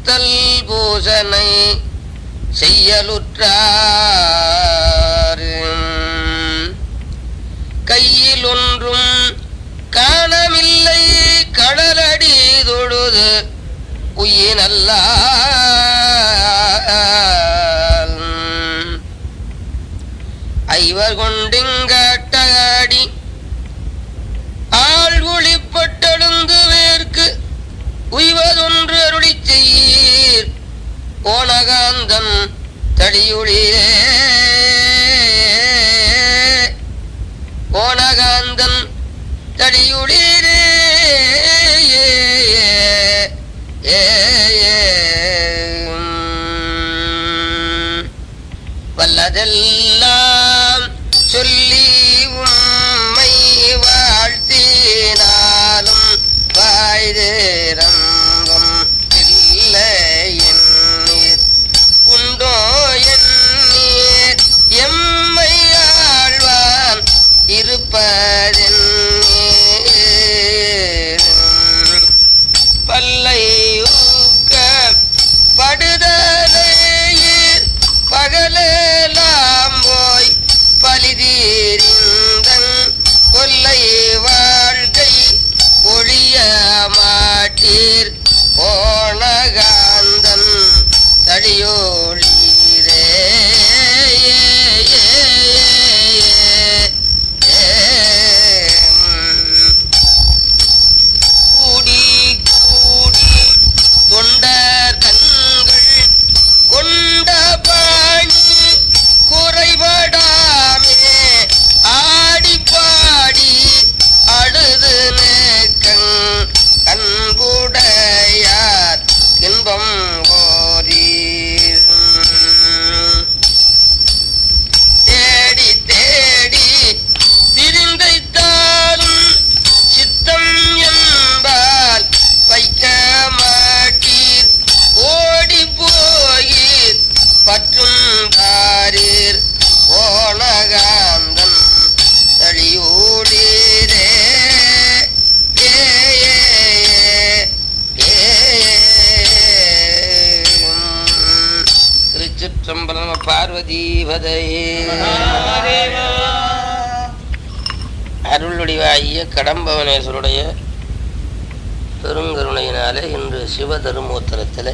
காத்தல் பூசனை செய்யலுற்றார் கையில் ஒன்றும் காணமில்லை கடலடி தொழுது உயினல்ல ஐவர் கொண்டிங்கட்டடி ஆள் ஒளிப்பட்டெழுந்து வேர்க்கு உய்வதொன்று அருளி செய்யீர் ஓனகாந்தம் தடியுளியே ஓனகாந்தம் தடியுளிரே ஏ, ஏ, ஏ, உம். வல்லதெல்லாம் சொல்லி உம்மை வாழ்த்தினாலும் வாய்தேரங்கும் இல்லை எண்ணீர் உண்டோ எண்ணீர் எம்மை ஆழ்வான் இருப்பதென்னீர் பல்லை ஊக்க படுதலையீர் பகலெல்லாம் போய் பலிதீரிந்தன் கொல்லை வாழ்க்கை ஒழிய மாட்டீர் ஓணகாந்தன் தடியோழீரே கூடி கூடி தொண்டர் தங்கள் கொண்ட பாணி குறைபடாமே ஆடி பாடி அழுது நேக்கங் கண்புடையார் இன்பம் கோரீர் தேடி தேடி திரிந்தைத்தாலும் சித்தம் என்பால் வைக்க மாட்டீர் ஓடி போயீர் பற்றும் தாரீர் ஓணகாந்தன் தளியூடீரே ஏ, ஏ, ஏ, உம். திருச்சிற்றம்பலம் பார்வதீபதையே அருளுடைவாகிய கடம்பவனேஸ்வருடைய பெருங்கருணையினாலே இன்று சிவ தருமோத்தரத்தில்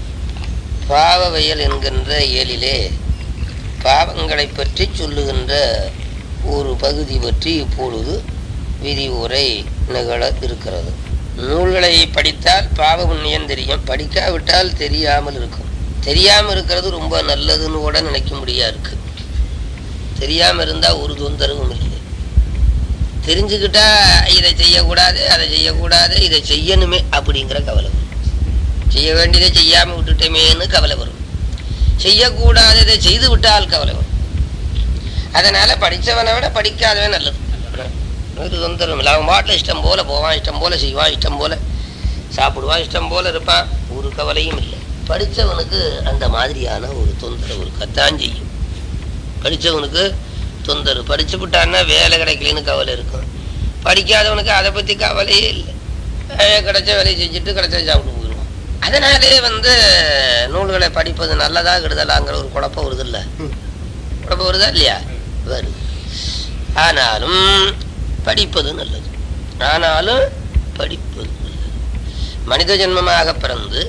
பாவவயல் என்கின்ற இயலிலே பாவங்களை பற்றி சொல்லுகின்ற ஒரு பகுதி பற்றி இப்பொழுது விரிவுரை நிகழ இருக்கிறது நூல்களை படித்தால் பாவ புண்ணியம் தெரியும் படிக்காவிட்டால் தெரியாமல் இருக்கும் தெரியாமல் இருக்கிறது ரொம்ப நல்லதுன்னு கூட நினைக்க முடியா இருக்கு தெரியாமல் இருந்தால் ஒரு தொந்தரவும் இல்லை தெரிஞ்சுக்கிட்டா இதை செய்யக்கூடாது அதை செய்யக்கூடாது இதை செய்யணுமே அப்படிங்கிற கவலை வரும் செய்ய வேண்டியதை செய்யாமல் விட்டுட்டோமேன்னு கவலை வரும் செய்யக்கூடாததை செய்து விட்டால் கவலை வரும் அதனால படித்தவனை விட ஒரு நல்லது ஒரு தொந்தரவும் இல்லை அவன் பாட்டில் இஷ்டம் போல போவான் இஷ்டம் போல செய்வான் இஷ்டம் போல சாப்பிடுவான் இஷ்டம் போல இருப்பான் ஒரு கவலையும் இல்லை படித்தவனுக்கு அந்த மாதிரியான ஒரு தொந்தரவு இருக்கத்தான் செய்யும் படித்தவனுக்கு தொந்தரவு படிச்சு விட்டான்னா வேலை கிடைக்கலன்னு கவலை இருக்கும் படிக்காதவனுக்கு அதை பற்றி கவலையே இல்லை அஹ் கிடைச்ச வேலையை செஞ்சுட்டு கிடைச்ச சாப்பிட்டு போயிடுவான் அதனாலே வந்து நூல்களை படிப்பது நல்லதா கெடுதலாங்கிற ஒரு குழப்பம் வருது இல்லை குழப்பம் வருதா இல்லையா வருது ஆனாலும் படிப்பது நல்லது ஆனாலும் படிப்பது நல்லது மனித ஜென்மமாக பிறந்து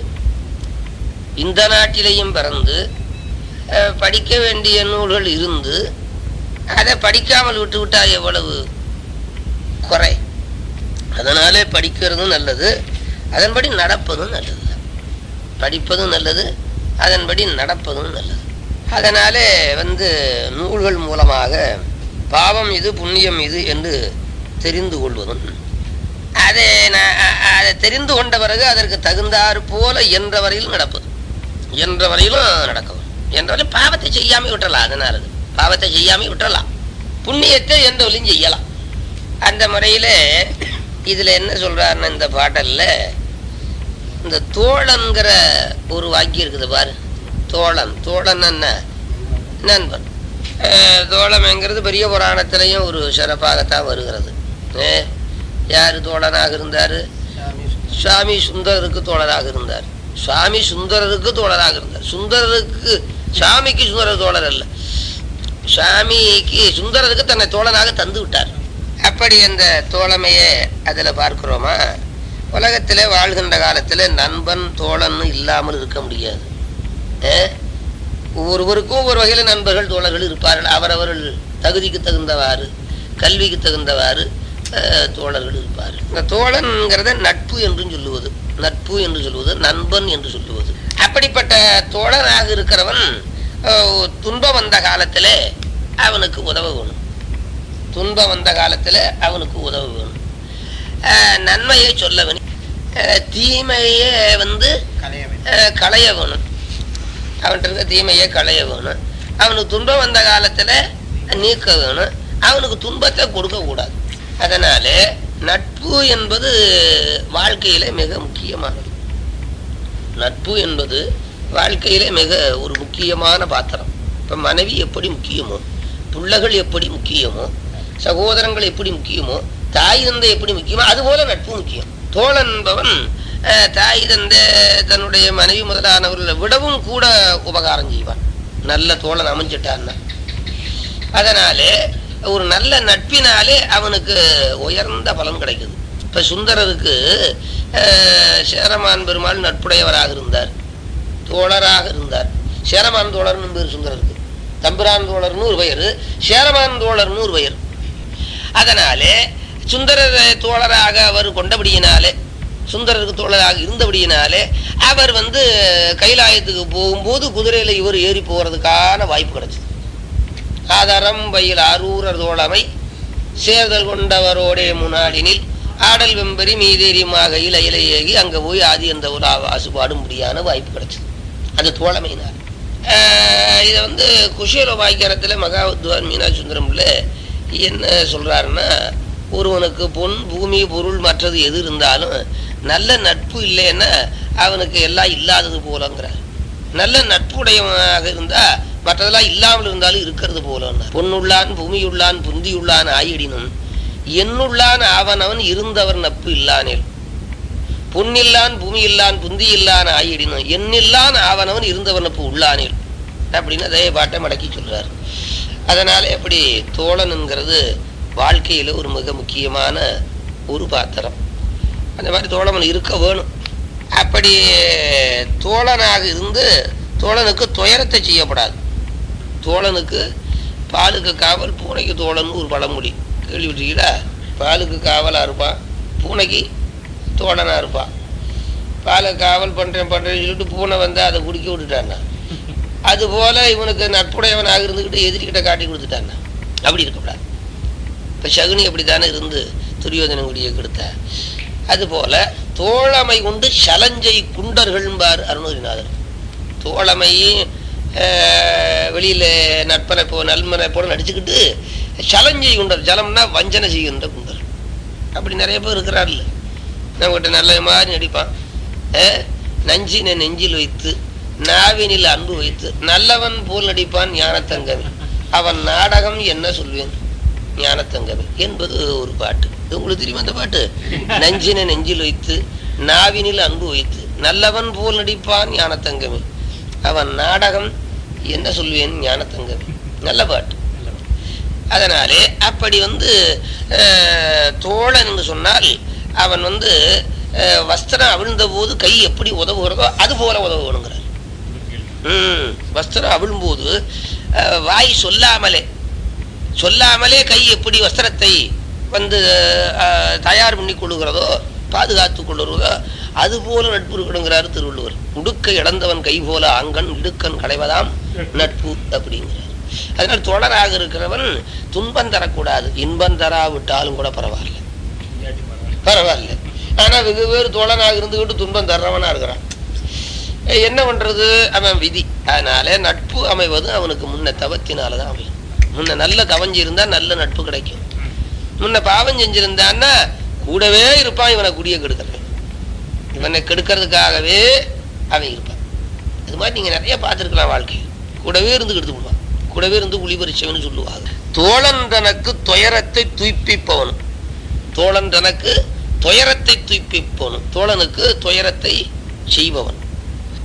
இந்த நாட்டிலேயும் பிறந்து அஹ், படிக்க வேண்டிய நூல்கள் இருந்து அதை படிக்காமல் விட்டு விட்டா எவ்வளவு குறை அதனாலே படிக்கிறதும் நல்லது அதன்படி நடப்பதும் நல்லது படிப்பதும் நல்லது அதன்படி நடப்பதும் நல்லது அதனாலே வந்து நூல்கள் மூலமாக பாவம் இது புண்ணியம் இது என்று தெரிந்து கொள்வதும் அதை ந- அ- அதை தெரிந்து கொண்ட பிறகு அதற்கு தகுந்தாறு போல என்ற வரையில் நடப்பது என்ற வரையிலும் நடக்கும் என்ற வரையில் பாவத்தை செய்யாமல் விட்டுறலாம் அதனால அது. பாவத்தை செய்யாமல் விட்டுறலாம் புண்ணியத்தை எந்த வழியும் செய்யலாம் அந்த முறையில் இதில் என்ன சொல்றாருன்னா இந்த பாடல்ல இந்த தோழன்கிற ஒரு வாக்கியம் இருக்குது பாரு தோழன் தோழன் என்ன நண்பன் அஹ், தோழமைங்கிறது பெரிய புராணத்திலையும் ஒரு சிறப்பாகத்தான் வருகிறது அஹ், யாரு தோழனாக இருந்தார் சுவாமி சுந்தருக்கு தோழராக இருந்தார் சுவாமி சுந்தரருக்கு தோழராக இருந்தார் சுந்தரருக்கு சுவாமிக்கு சுந்தரர் தோழர் அல்ல சுவாமிக்கு சுந்தரருக்கு தன்னை தோழனாக தந்து விட்டார் அப்படி அந்த தோழமையை அதில் பார்க்கிறோமா உலகத்திலே வாழ்கின்ற காலத்தில் நண்பன் தோழன் இல்லாமல் இருக்க முடியாது அஹ்? ஒவ்வொருவருக்கும் ஒவ்வொரு வகையில் நண்பர்கள் தோழர்கள் இருப்பார்கள் அவரவர்கள் தகுதிக்கு தகுந்தவாறு கல்விக்கு தகுந்தவாறு அஹ், தோழர்கள் இருப்பார்கள் இந்த தோழன்கிறத நட்பு என்றும் சொல்லுவது நட்பு என்று சொல்லுவது நண்பன் என்று சொல்லுவது அப்படிப்பட்ட தோழனாக இருக்கிறவன் அஹ், துன்பம் வந்த காலத்திலே அவனுக்கு உதவ வேணும் துன்பம் வந்த காலத்தில் அவனுக்கு உதவ வேணும் அஹ், நன்மையை சொல்ல வேணும் அஹ், தீமையை வந்து அஹ், களைய வேணும் அவன்கிட்ட இருக்க தீமையை களைய வேணும் அவனுக்கு துன்பம் வந்த காலத்தில் நீக்க வேணும் அவனுக்கு துன்பத்தை கொடுக்க கூடாது அதனால நட்பு என்பது வாழ்க்கையில மிக முக்கியமானது நட்பு என்பது வாழ்க்கையிலே மிக ஒரு முக்கியமான பாத்திரம் இப்ப மனைவி எப்படி முக்கியமோ பிள்ளைகள் எப்படி முக்கியமோ சகோதரங்கள் எப்படி முக்கியமோ தாய் தந்தை எப்படி முக்கியமோ அதுபோல நட்பு முக்கியம் தோழன் என்பவன் அஹ், தாய் தந்தை தன்னுடைய மனைவி முதலானவர்களை விடவும் கூட உபகாரம் செய்வான் நல்ல தோழன் அமைஞ்சிட்டான்னா அதனாலே ஒரு நல்ல நட்பினாலே அவனுக்கு உயர்ந்த பலன் கிடைக்குது இப்ப சுந்தரருக்கு அஹ், சேரமான் பெருமாள் நட்புடையவராக இருந்தார் தோழராக இருந்தார் சேரமான் தோழர்னு பேர் சுந்தரருக்கு தம்பிரான் தோழர்னு ஒரு பெயர் சேரமான் தோழர்னு ஒரு பெயர் அதனாலே சுந்தரர் தோழராக அவர் கொண்டபடியினாலே சுந்தரருக்கு தோழராக இருந்தபடியினாலே அவர் வந்து கைலாயத்துக்கு போகும்போது குதிரையில இவர் ஏறி போறதுக்கான வாய்ப்பு கிடைச்சது ஆதாரம் பயில் அரூரர் தோழமை சேர்தல் கொண்டவரோடே முன்னாடினில் ஆடல் வெம்பரி மீதேரியுமாக இல இலையேகி அங்க போய் ஆதி அந்த ஒரு ஆசுபாடும்படியான வாய்ப்பு கிடைச்சது அது தோழமையினார் ஆஹ் இதை வந்து குஷேல வாய்க்காரத்துல மகாவித்வான் மீனாட்சி சுந்தரம் பிள்ளை என்ன சொல்றாருன்னா ஒருவனுக்கு பொன் பூமி பொருள் மற்றது எது இருந்தாலும் நல்ல நட்பு இல்லைன்னா அவனுக்கு எல்லாம் இல்லாதது போலங்கிறார் நல்ல நட்புடையவனாக இருந்தா மற்றதெல்லாம் இல்லாமல் இருந்தாலும் இருக்கிறது போல பொன்னுள்ளான் பூமியுள்ளான் புந்தியுள்ளான் ஆயிடினும் என்னுள்ளான் ஆவனவன் இருந்தவர் நட்பு இல்லானேல் பொன்னில்லான் பூமியில்லான் புந்தியில்லான் ஆயிடினும் என்னில்லான் ஆவனவன் இருந்தவர் நட்பு உள்ளானேல் அப்படின்னு அதே பாட்டை மடக்கி சொல்றார் அதனால எப்படி தோழனுங்கிறது வாழ்க்கையில ஒரு மிக முக்கியமான ஒரு பாத்திரம் அந்த மாதிரி தோழமன் இருக்க வேணும் அப்படி தோழனாக இருந்து தோழனுக்கு துயரத்தை செய்யப்படாது தோழனுக்கு பாலுக்கு காவல் பூனைக்கு தோழன்னு ஒரு பழமொழி கேள்விப்பட்டிருக்கீங்களா பாலுக்கு காவலாக இருப்பான் பூனைக்கு தோழனாக இருப்பான் பாலை காவல் பண்ணுறேன் பண்ணுறேன்னு சொல்லிட்டு பூனை வந்து அதை குடிக்க விட்டுட்டான்னா அதுபோல இவனுக்கு நட்புடையவனாக இருந்துக்கிட்டு எதிரிக்கிட்ட காட்டி கொடுத்துட்டான்னா அப்படி இருக்கக்கூடாது இப்போ சகுனி அப்படி தானே இருந்து துரியோதன குடியை கெடுத்த அதுபோல தோழமை கொண்டு சலஞ்சை குண்டர்கள்பார் அருணகிரிநாதர் தோழமை அஹ், வெளியில நட்பனை போ நல்மனை போல நடிச்சுக்கிட்டு சலஞ்சை குண்டர் ஜலம்னா வஞ்சனை செய்கின்ற குண்டர் அப்படி நிறைய பேர் இருக்கிறார்ல நம்மகிட்ட நல்ல மாதிரி நடிப்பான் அஹ், நஞ்சினை நெஞ்சில் வைத்து நாவினில் அன்பு வைத்து நல்லவன் போல் நடிப்பான் ஞானத்தங்கமே அவன் நாடகம் என்ன சொல்வேன் ஞானத்தங்கமே என்பது ஒரு பாட்டு இது உங்களுக்கு தெரியுமா அந்த பாட்டு நஞ்சினை நெஞ்சில் வைத்து நாவினில் அன்பு வைத்து நல்லவன் போல் நடிப்பான் ஞானத்தங்கமே அவன் நாடகம் என்ன சொல்வேன் ஞானத்தங்கமே நல்ல பாட்டு அதனாலே அப்படி வந்து அஹ், தோழன் என்று சொன்னால் அவன் வந்து அஹ், வஸ்திரம் அவிழ்ந்த போது கை எப்படி உதவுகிறதோ அது போல உதவணுங்கிறார் ம் வஸ்திரம் அவிழும்போது அஹ், வாய் சொல்லாமலே சொல்லாமலே கை எப்படி வஸ்திரத்தை வந்து அஹ், தயார் பண்ணி கொள்ளுகிறதோ பாதுகாத்து கொள்ளுகிறதோ அது போல நட்பு இருக்கணுங்கிறாரு திருவள்ளுவர் உடுக்க இழந்தவன் கை போல ஆங்கன் இடுக்கன் களைவதாம் நட்பு அப்படிங்கிறார் அதனால தொடராக இருக்கிறவன் துன்பம் தரக்கூடாது இன்பம் தராவிட்டாலும் கூட பரவாயில்ல பரவாயில்ல ஆனா வெகு பேர் தோழனாக இருந்துகிட்டு துன்பம் தர்றவனா இருக்கிறான் அஹ் என்ன பண்றது அவன் விதி அதனால நட்பு அமைவது அவனுக்கு முன்ன தவத்தினாலதான் அமையும் முன்ன நல்ல தவஞ்சி இருந்தா நல்ல நட்பு கிடைக்கும் முன்ன பாவம் செஞ்சிருந்தான்னா கூடவே இருப்பான் இவனை குடிய கெடுக்கிறவன் இவனை கெடுக்கிறதுக்காகவே அவன் இருப்பான் இது மாதிரி நீங்க நிறைய பார்த்திருக்கலாம் வாழ்க்கையில் கூடவே இருந்து கெடுத்து விடுவான் கூடவே இருந்து குளிபரிச்சவன்னு சொல்லுவாங்க தோழன் தனக்கு துயரத்தை துய்ப்பிப்பவன் தோழன் தனக்கு துயரத்தை துய்ப்பிப்பவன் தோழனுக்கு துயரத்தை செய்பவன்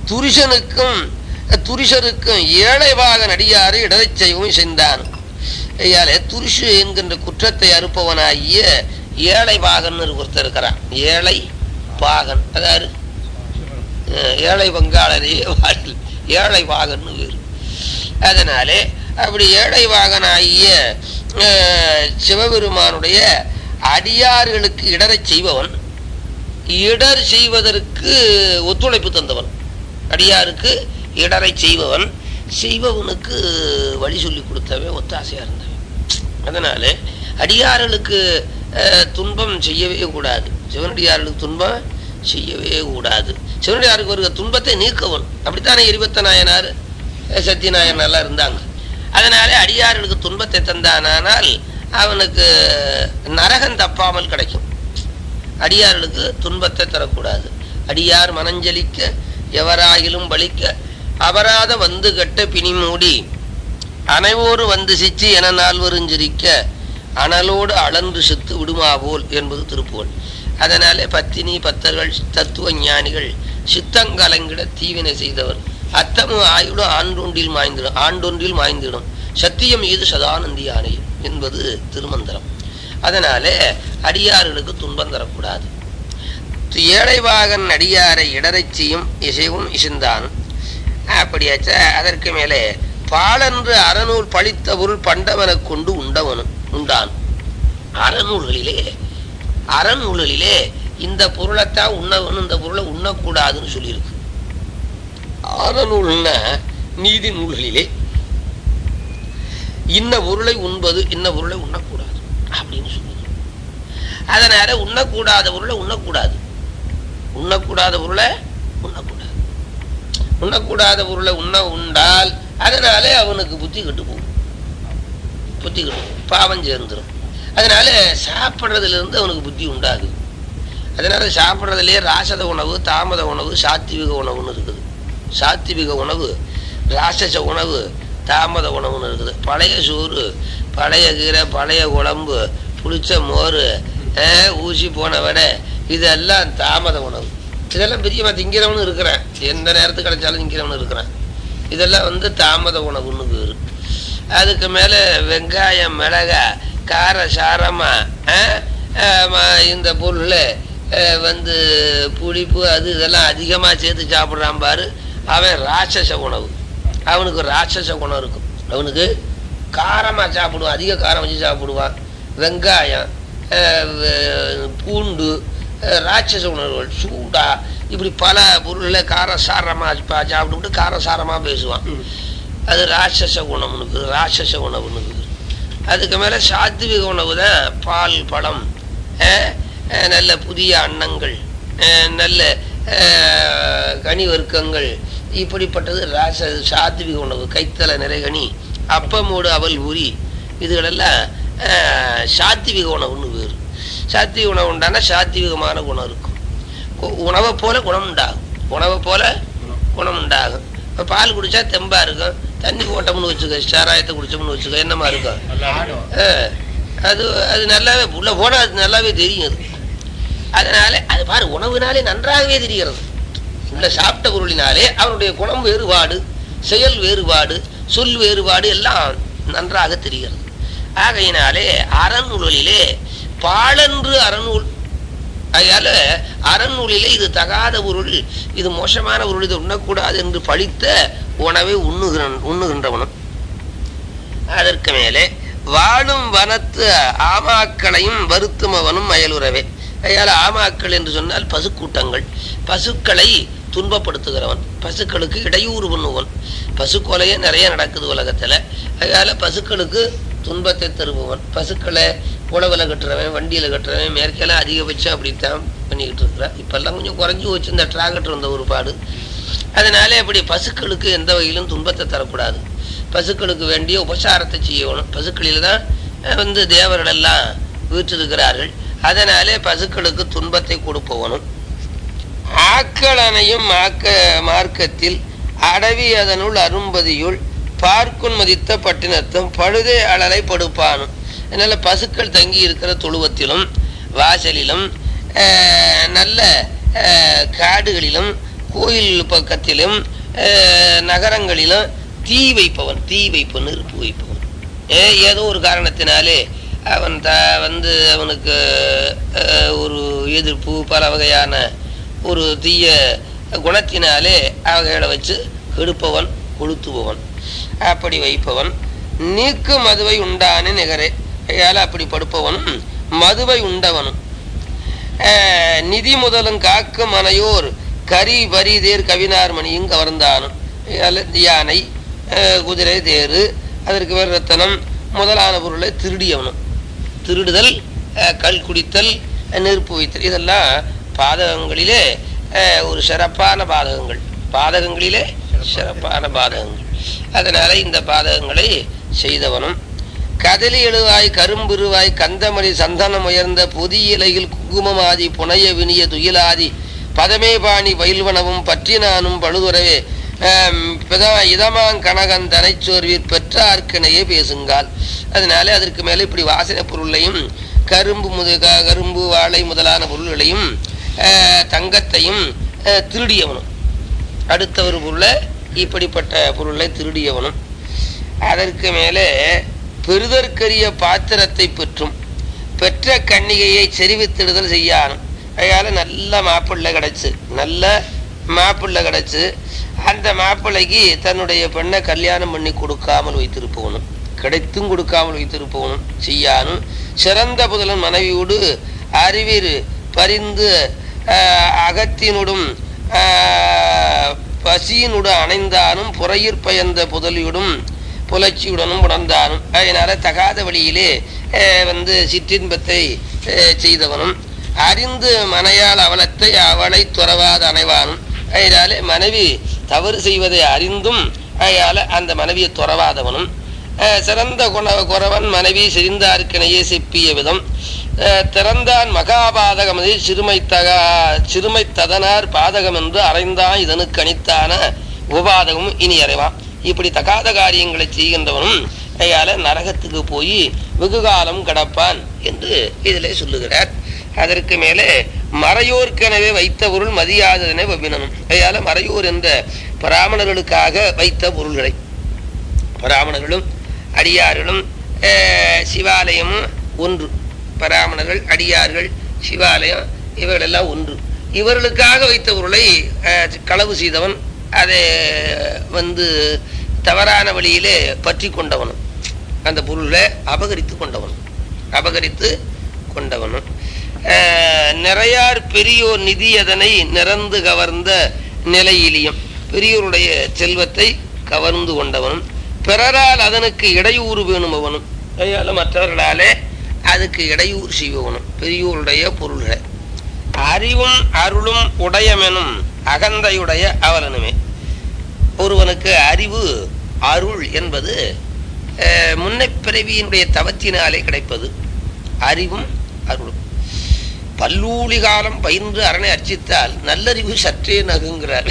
துரிசனுக்கும் துரிசருக்கும் ஏழைவாக நடிகாறு இடரைச் செய்யவும் செய்தான் ஐயாலே துரிசு என்கின்ற குற்றத்தை அறுப்பவனாகிய ஏழை பாகன் ஒருத்தர் இருக்கிறான் ஏழை பாகன் அதாவது அஹ், ஏழை பங்காளரே வாழில் ஏழை பாகன் வேறு அதனாலே அப்படி ஏழை வாகனாகிய அஹ், சிவபெருமானுடைய அடியார்களுக்கு இடரைச் செய்பவன் இடர் செய்வதற்கு ஒத்துழைப்பு தந்தவன் அடியாருக்கு இடரை செய்பவன் செய்பவனுக்கு வழி சொல்லி கொடுத்தவன் ஒத்தாசையா இருந்தவன் அதனால அடியார்களுக்கு அஹ், துன்பம் செய்யவே கூடாது சிவனடியார்களுக்கு துன்பம் செய்யவே கூடாது சிவனடியாருக்கு வருகிற துன்பத்தை நீக்கவன் அப்படித்தானே இருபத்த நாயனார் அஹ், சத்தியநாயன் எல்லாம் இருந்தாங்க அதனால அடியார்களுக்கு துன்பத்தை தந்தானால் அவனுக்கு நரகம் தப்பாமல் கிடைக்கும் அடியார்களுக்கு துன்பத்தை தரக்கூடாது அடியார் மனஞ்சலிக்க எவராயிலும் பலிக்க அபராத வந்து கட்ட பிணி மூடி அனைவோரு வந்து சிச்சு என நால்வருஞ்சிரிக்க அனலோடு அளன்று சித்து விடுமாவோல் என்பது திருப்புகழ் அதனாலே பத்தினி பத்தர்கள் தத்துவ ஞானிகள் சித்தங்கலங்கிட தீவினை செய்தவர் அத்தமு ஆயுடும் ஆண்டொன்றில் மாய்ந்திடும் ஆண்டொன்றில் மாய்ந்திடும் சத்தியம் இது சதானந்தி ஆணையம் என்பது திருமந்திரம் அதனாலே அடியார்களுக்கு துன்பம் தரக்கூடாது ஏழைவாகன் அடியாரை இடரைச் செய்யும் இசைவும் இசைந்தான் அப்படியாச்ச அதற்கு மேலே பாலன்று அறநூல் பழித்த பொருள் பண்டவனைக் கொண்டு உண்டவனும் உண்டான் அறநூல்களிலே அறநூல்களிலே இந்த பொருளைத்தான் உண்ணவனும் இந்த பொருளை உண்ணக்கூடாதுன்னு சொல்லியிருக்கு அறநூல்னா நீதி நூல்களிலே இன்ன பொருளை உண்பது இன்ன பொருளை உண்ணக்கூடாது அப்படின்னு சொல்லுது அதனால உண்ணக்கூடாத பொருளை உண்ணக்கூடாது உண்ணக்கூடாத பொருளை உண்ணக்கூடாது உண்ணக்கூடாத பொருளை உண்ண உண்டால் அதனாலே அவனுக்கு புத்தி கெட்டு போகும் புத்தி கெட்டு போகும். பாவம் சேர்ந்துடும் அதனால சாப்பிட்றதுல இருந்து அவனுக்கு புத்தி உண்டாகுது அதனால சாப்பிட்றதுலயே ராசத உணவு தாமத உணவு சாத்விக உணவுன்னு இருக்குது சாத்விக உணவு ராசச உணவு தாமத உணவுன்னு இருக்குது பழைய சோறு பழைய கீரை பழைய குழம்பு புளிச்ச மோர் அஹ், ஊசி போன வடை இதெல்லாம் தாமத உணவு இதெல்லாம் பிரியமா திங்கிறவனு இருக்கிறேன் எந்த நேரத்துக்கு கிடைச்சாலும் திங்கிறவனு இருக்கிறேன் இதெல்லாம் வந்து தாமத உணவுன்னு பேரு அதுக்கு மேலே வெங்காயம் மிளகா கார சாரமா அஹ், அஹ், ம- இந்த பொருள் வந்து புளிப்பு அது இதெல்லாம் அதிகமாக சேர்த்து சாப்பிட்றான் பாரு அவன் ராட்சச உணவு அவனுக்கு ராட்சச குணம் இருக்கும் அவனுக்கு காரமாக சாப்பிடுவான் அதிக காரம் வச்சு சாப்பிடுவான் வெங்காயம் அஹ், வ- பூண்டு அஹ், ராட்சச உணவுகள் சூடா இப்படி பல பொருளில் காரசாரமாக சாப்பிட்டுவிட்டு காரசாரமாக பேசுவான் அது ராட்சச குணம்னு பேரு, ராட்சச உணவுன்னு பேரு. அதுக்கு மேலே சாத்விக உணவு தான் பால் பழம் அஹ், அஹ், நல்ல புதிய அன்னங்கள் அஹ், நல்ல அஹ், கனி வர்க்கங்கள் இப்படிப்பட்டது ராச சாத்விக உணவு கைத்தல நிறைகனி அப்பமோடு அவல் ஊறி இதுகளெல்லாம் அஹ், சாத்விக உணவுன்னு பேர் சாத்விக உணவு உண்டானா சாத்விகமான குணம் இருக்கும் கு- உணவை போல குணம் உண்டாகும் உணவை போல குணம் உண்டாகும் இப்போ பால் குடிச்சா தெம்பா இருக்கும் தண்ணி போட்டோம்னு வச்சுக்க சாராயத்தை குடிச்சோம்னு வச்சுக்க என்னமா இருக்கும் அஹ், அது அது நல்லாவே உள்ள போனால் அது நல்லாவே தெரியும் அது அதனால அது பாரு உணவுனாலே நன்றாகவே தெரிகிறது உள்ள சாப்பிட்ட பொருளினாலே அவனுடைய குணம் வேறுபாடு செயல் வேறுபாடு சொல் வேறுபாடு எல்லாம் நன்றாக தெரிகிறது ஆகையினாலே அறநூலிலே பாலன்று அறநூல் அதனால அறநூலிலே இது தகாத பொருள் இது மோசமான பொருள் இது உண்ணக்கூடாது என்று பழித்த உணவை உண்ணுகிற உண்ணுகின்றவனும் அதற்கு மேலே வாழும் வனத்து ஆமாக்களையும் வருத்துமவனும் அயலுறவே அயால ஆமாக்கள் என்று சொன்னால் பசுக்கூட்டங்கள் பசுக்களை துன்பப்படுத்துகிறவன் பசுக்களுக்கு இடையூறு பண்ணுவன் பசு கொலையே நிறைய நடக்குது உலகத்துல அதனால பசுக்களுக்கு துன்பத்தை தருபவன் பசுக்களை உழவுல கட்டுறவன் வண்டியில கட்டுறவன் மேற்கெல்லாம் அதிகபட்சம் அப்படித்தான் பண்ணிக்கிட்டு இருக்கிறான் இப்பெல்லாம் கொஞ்சம் குறைஞ்சு வச்சு இந்த டிராக்டர் வந்த ஒரு பாடு அதனால இப்படி பசுக்களுக்கு எந்த வகையிலும் துன்பத்தை தரக்கூடாது பசுக்களுக்கு வேண்டிய உபசாரத்தை செய்யணும் பசுக்களில் தான் அஹ், வந்து தேவர்கள் எல்லாம் வீற்றிருக்கிறார்கள் அதனாலே பசுக்களுக்கு துன்பத்தை கொடுப்பவனும் ஆக்களனையும் ஆக்க மார்க்கத்தில் அடவி அதனுள் அரும்பதியுள் பார்க்குன் மதித்த பட்டினத்தும் பழுதே அழலை படுப்பானும் அதனால பசுக்கள் தங்கி இருக்கிற தொழுவத்திலும் வாசலிலும் அஹ், நல்ல அஹ், காடுகளிலும் கோயில் பக்கத்திலும் அஹ், நகரங்களிலும் தீ வைப்பவன் தீ வைப்பவன் நெருப்பு வைப்பவன் ஏ ஏதோ ஒரு காரணத்தினாலே அவன் த வந்து அவனுக்கு அஹ், ஒரு எதிர்ப்பு பல வகையான ஒரு தீய குணத்தினாலே அவைகளை வச்சு கெடுப்பவன் கொளுத்துபவன் அப்படி வைப்பவன் நீக்கு மதுவை உண்டான நிகரே கையால் அப்படி படுப்பவனும் மதுவை உண்டவனும் அஹ், நிதி முதலும் காக்கும் மனையோர் கரி பரி தேர் கவினார் மணியும் கவர்ந்தானும் கையால யானை அஹ், குதிரை தேரு அதற்கு வேறு ரத்தனம் முதலான பொருளை திருடியவனும் திருடுதல் அஹ், கள் குடித்தல் அஹ், நெருப்பு வைத்தல் இதெல்லாம் பாதகங்களிலே அஹ், ஒரு சிறப்பான பாதகங்கள் பாதகங்களிலே சிறப்பான பாதகங்கள் அதனால இந்த பாதகங்களை செய்தவனும் கதலி எழுவாய் கரும்புருவாய் கந்தமணி சந்தனம் உயர்ந்த பொதிய இலையில் குங்குமமாதி புனைய வினிய துயிலாதி பதமே பாணி பயில்வனவும் பற்றினானும் பழுதுறவே ஆம், பித- இதமாங் கனகன் தனைச்சோர்வீர் பெற்றார்க்கிணையே பேசுங்கால் அதனால அதற்கு மேலே இப்படி வாசனை பொருளையும் கரும்பு முத க- கரும்பு வாழை முதலான பொருள்களையும் ஆஹ், தங்கத்தையும் ஆஹ், திருடியவனும் அடுத்த ஒரு பொருளை இப்படிப்பட்ட பொருளை திருடியவனும் அதற்கு மேலே பெறுதற்கரிய பாத்திரத்தை பெற்றும் பெற்ற கன்னிகையை செறிவித்திடுதல் செய்யானும் அதனால நல்ல மாப்பிள்ளை கிடச்சி நல்ல மாப்பிள்ளை கிடச்சி அந்த மாப்பிள்ளைக்கு தன்னுடைய பெண்ணை கல்யாணம் பண்ணி கொடுக்காமல் வைத்திருப்பவனும் கிடைத்தும் கொடுக்காமல் வைத்திருப்பவனும் செய்யானும் சிறந்த புதலன் மனைவியோடு அறிவிர் பரிந்து ஆஹ், அகத்தினுடும் ஆஹ், பசியினுடு அணைந்தானும் புறையிற் பயந்த புதலியுடும் புலர்ச்சியுடனும் உணர்ந்தானும் அதனால தகாத வழியிலே அஹ், வந்து சிற்றின்பத்தை அஹ், செய்தவனும் அறிந்து மனையால் அவலத்தை அவளை துறவாத அணைவானும் அதனால மனைவி தவறு செய்வதை அறிந்தும் அதனால அந்த மனைவியை துறவாதவனும் அஹ், சிறந்த குண குறவன் மனைவி சிரிந்தார்க்கினையே செப்பிய விதம் அஹ், திறந்தான் மகாபாதகமது சிறுமை தகா சிறுமை ததனார் பாதகம் என்று அறைந்தான் இதனுக்கு அணித்தான உபாதகம் இனி அறைவான் இப்படி தகாத காரியங்களை செய்கின்றவனும் கையால நரகத்துக்கு போய் வெகு காலம் கடப்பான் என்று இதிலே சொல்லுகிறார் அதற்கு மேலே மறையோர்க்கெனவே வைத்த பொருள் மதியாததனை வவ்வினனும் கையால மறையோர் என்ற பிராமணர்களுக்காக வைத்த பொருள்களை பிராமணர்களும் அடியார்களும் அஹ், சிவாலயமும் ஒன்று பிராமணர்கள் அடியார்கள் சிவாலயம் இவைகளெல்லாம் ஒன்று இவர்களுக்காக வைத்த பொருளை அஹ், களவு செய்தவன் அதை வந்து தவறான வழியிலே பற்றி கொண்டவனும் அந்த பொருளை அபகரித்து கொண்டவனும் அபகரித்து கொண்டவனும் அஹ், நிறையார் பெரியோர் நிதி அதனை நிறந்து கவர்ந்த நிலையிலியும் பெரியோருடைய செல்வத்தை கவர்ந்து கொண்டவனும் பிறரால் அதனுக்கு இடையூறு வேணுமவனும் கையால மற்றவர்களாலே அதுக்கு இடையூறு செய்பவனும் பெரியோருடைய பொருள்களை அறிவும் அருளும் உடையமெனும் அகந்தையுடைய அவலனுமே ஒருவனுக்கு அறிவு அருள் என்பது அஹ், முன்னைப் பிறவியினுடைய தவத்தினாலே கிடைப்பது அறிவும் அருளும் பல்லூலி காலம் பயின்று அரணை அர்ச்சித்தால் நல்லறிவு சற்றே நகுங்கிறார்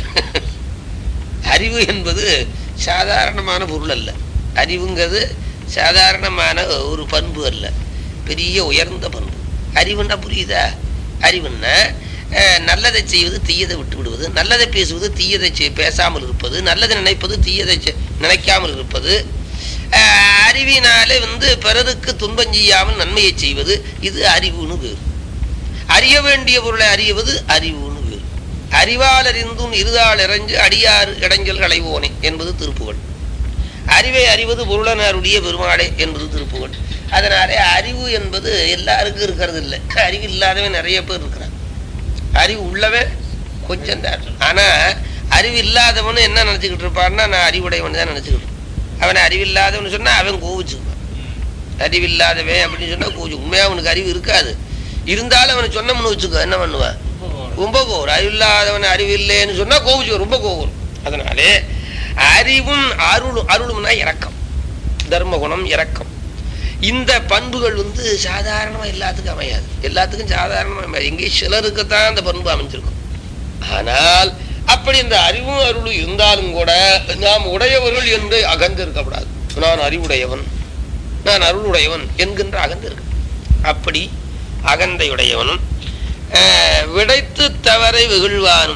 அறிவு என்பது சாதாரணமான பொருள் அல்ல அறிவுங்கிறது சாதாரணமான ஒரு பண்பு அல்ல பெரிய உயர்ந்த பண்பு அறிவுன்னா புரியுதா அறிவுன்னா அஹ், நல்லதை செய்வது தீயதை விட்டு விடுவது நல்லதை பேசுவது தீயதை செய்- பேசாமல் இருப்பது நல்லதை நினைப்பது தீயதை செ- நினைக்காமல் இருப்பது அஹ், அறிவினாலே வந்து பிறருக்கு துன்பம் செய்யாமல் நன்மையை செய்வது இது அறிவுன்னு பேர் அறிய வேண்டிய பொருளை அறிவது அறிவுன்னு பேர் அறிவால் அறிந்தும் இருதால் இறைஞ்சு அடியாறு இடைஞ்சல் களைவோனே என்பது திருப்புகழ் அறிவை அறிவது பொருளனாருடைய பெருமாளே என்பது திருப்புகழ் அதனாலே அறிவு என்பது எல்லாருக்கும் இருக்கிறது இல்லை அறிவு இல்லாதவன் நிறைய பேர் இருக்கிறான் அறிவு உள்ளவன் கொஞ்சம் தான் ஆனா அறிவு இல்லாதவனு என்ன நினைச்சுக்கிட்டு இருப்பான்னா நான் அறிவுடையவன் தான் நினைச்சுக்கிட்டு இருப்பான். அவனை அறிவில்லாதவன் சொன்னா அவன் கோவிச்சுக்குவான் அறிவில்லாதவன் அப்படின்னு சொன்னா கோவிச்சு உண்மையா அவனுக்கு அறிவு இருக்காது இருந்தாலும் அவனை சொன்னோம்னு வச்சுக்கோ என்ன பண்ணுவான் ரொம்ப கோவம் அறிவில்லாதவன் அறிவு இல்லைன்னு சொன்னா கோவிச்சு ரொம்ப கோவம் அதனாலே அறிவும் அருளும் அருளும்னா இரக்கம் தர்ம குணம் இரக்கம் இந்த பண்புகள் வந்து சாதாரணமா எல்லாத்துக்கும் அமையாது எல்லாத்துக்கும் சாதாரணமா அமையாது எங்கேயும் சிலருக்கு தான் அந்த பண்பு அமைஞ்சிருக்கும் ஆனால் அப்படி இந்த அறிவும் அருளும் இருந்தாலும் கூட நாம் உடையவர்கள் என்று அகந்து இருக்கக்கூடாது நான் அறிவுடையவன் நான் அருளுடையவன் என்கின்ற அகந்து இருக்கு அப்படி அகந்தையுடையவனும் அஹ், விடைத்து தவறை வெகுழ்வானும்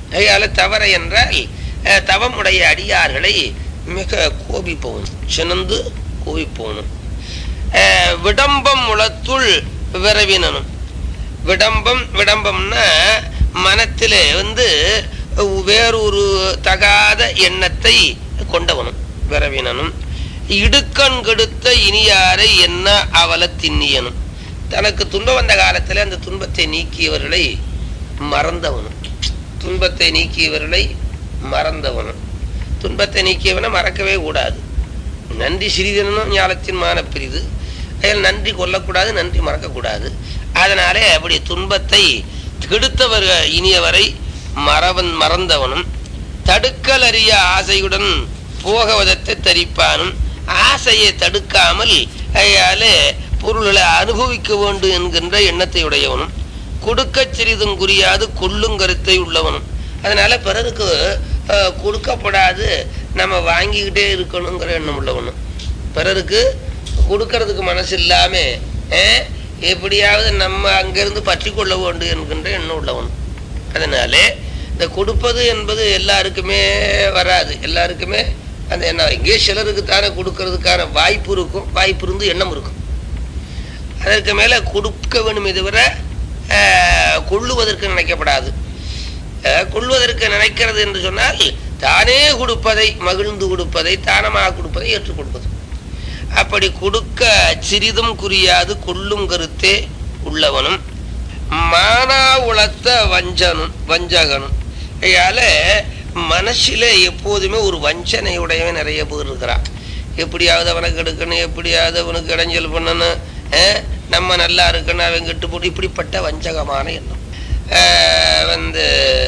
அதனால தவற என்றால் அஹ், தவமுடைய அடியார்களை மிக கோபிப்பவன் சினந்து கோபிப்பவனும் அஹ், விடம்பம் முளத்துள் விரவினனும் விடம்பம் விடம்பம்னா மனத்திலே வந்து வேறொரு தகாத எண்ணத்தை கொண்டவனும் விரவினனும் இடுக்கண் கெடுத்த இனியாரை என்ன அவல திண்ணியனும் தனக்கு துன்பம் வந்த காலத்தில் அந்த துன்பத்தை நீக்கியவர்களை மறந்தவனும் துன்பத்தை நீக்கியவர்களை மறந்தவனும் துன்பத்தை நீக்கியவனை மறக்கவே கூடாது நன்றி சிறிதனும் ஞாலத்தின் மான பிரிது அதில் நன்றி கொல்லக்கூடாது நன்றி மறக்கக்கூடாது அதனாலே அப்படி துன்பத்தை கெடுத்தவர் இனியவரை மறவன் மறந்தவனும் தடுக்கல் அறிய ஆசையுடன் போகவதத்தை தரிப்பானும் ஆசையை தடுக்காமல் அயாலே பொருள்களை அனுபவிக்க வேண்டும் என்கின்ற எண்ணத்தை உடையவனும் கொடுக்கச் சிறிதும் குறியாது கொள்ளும் கருத்தை உள்ளவனும் அதனால பிறருக்கு அஹ், கொடுக்கப்படாது நம்ம வாங்கிக்கிட்டே இருக்கணுங்கிற எண்ணம் உள்ளவனும் பிறருக்கு கொடுக்கறதுக்கு மனசு இல்லாம அஹ், எப்படியாவது நம்ம அங்கிருந்து பற்றி கொள்ள வேண்டும் என்கின்ற எண்ணம் உள்ளவனும் அதனாலே இந்த கொடுப்பது என்பது எல்லாருக்குமே வராது எல்லாருக்குமே அந்த என்ன எங்கேயோ சிலருக்கு தானே கொடுக்கறதுக்கான வாய்ப்பு இருக்கும் வாய்ப்பு இருந்து எண்ணம் இருக்கும் அதற்கு மேலே கொடுக்க வேணுமே தவிர அஹ், கொள்ளுவதற்கு நினைக்கப்படாது அஹ், கொள்வதற்கு நினைக்கிறது என்று சொன்னால் தானே கொடுப்பதை மகிழ்ந்து கொடுப்பதை தானமாக கொடுப்பதை ஏற்றுக் கொடுப்பது அப்படி கொடுக்க சிறிதும் குறியாது கொள்ளும் கருத்தே உள்ளவனும் மானா உளத்த வஞ்சனும் வஞ்சகனும் ஐயால மனசில எப்போதுமே ஒரு வஞ்சனையுடையவன் நிறைய பேர் இருக்கிறான் எப்படியாவது அவனுக்கு எடுக்கணும் எப்படியாவது அவனுக்கு இடைஞ்சல் பண்ணணும் அஹ், நம்ம நல்லா இருக்கணும் அவன் கெட்டு போட்டு இப்படிப்பட்ட வஞ்சகமான எண்ணம் அஹ், வந்து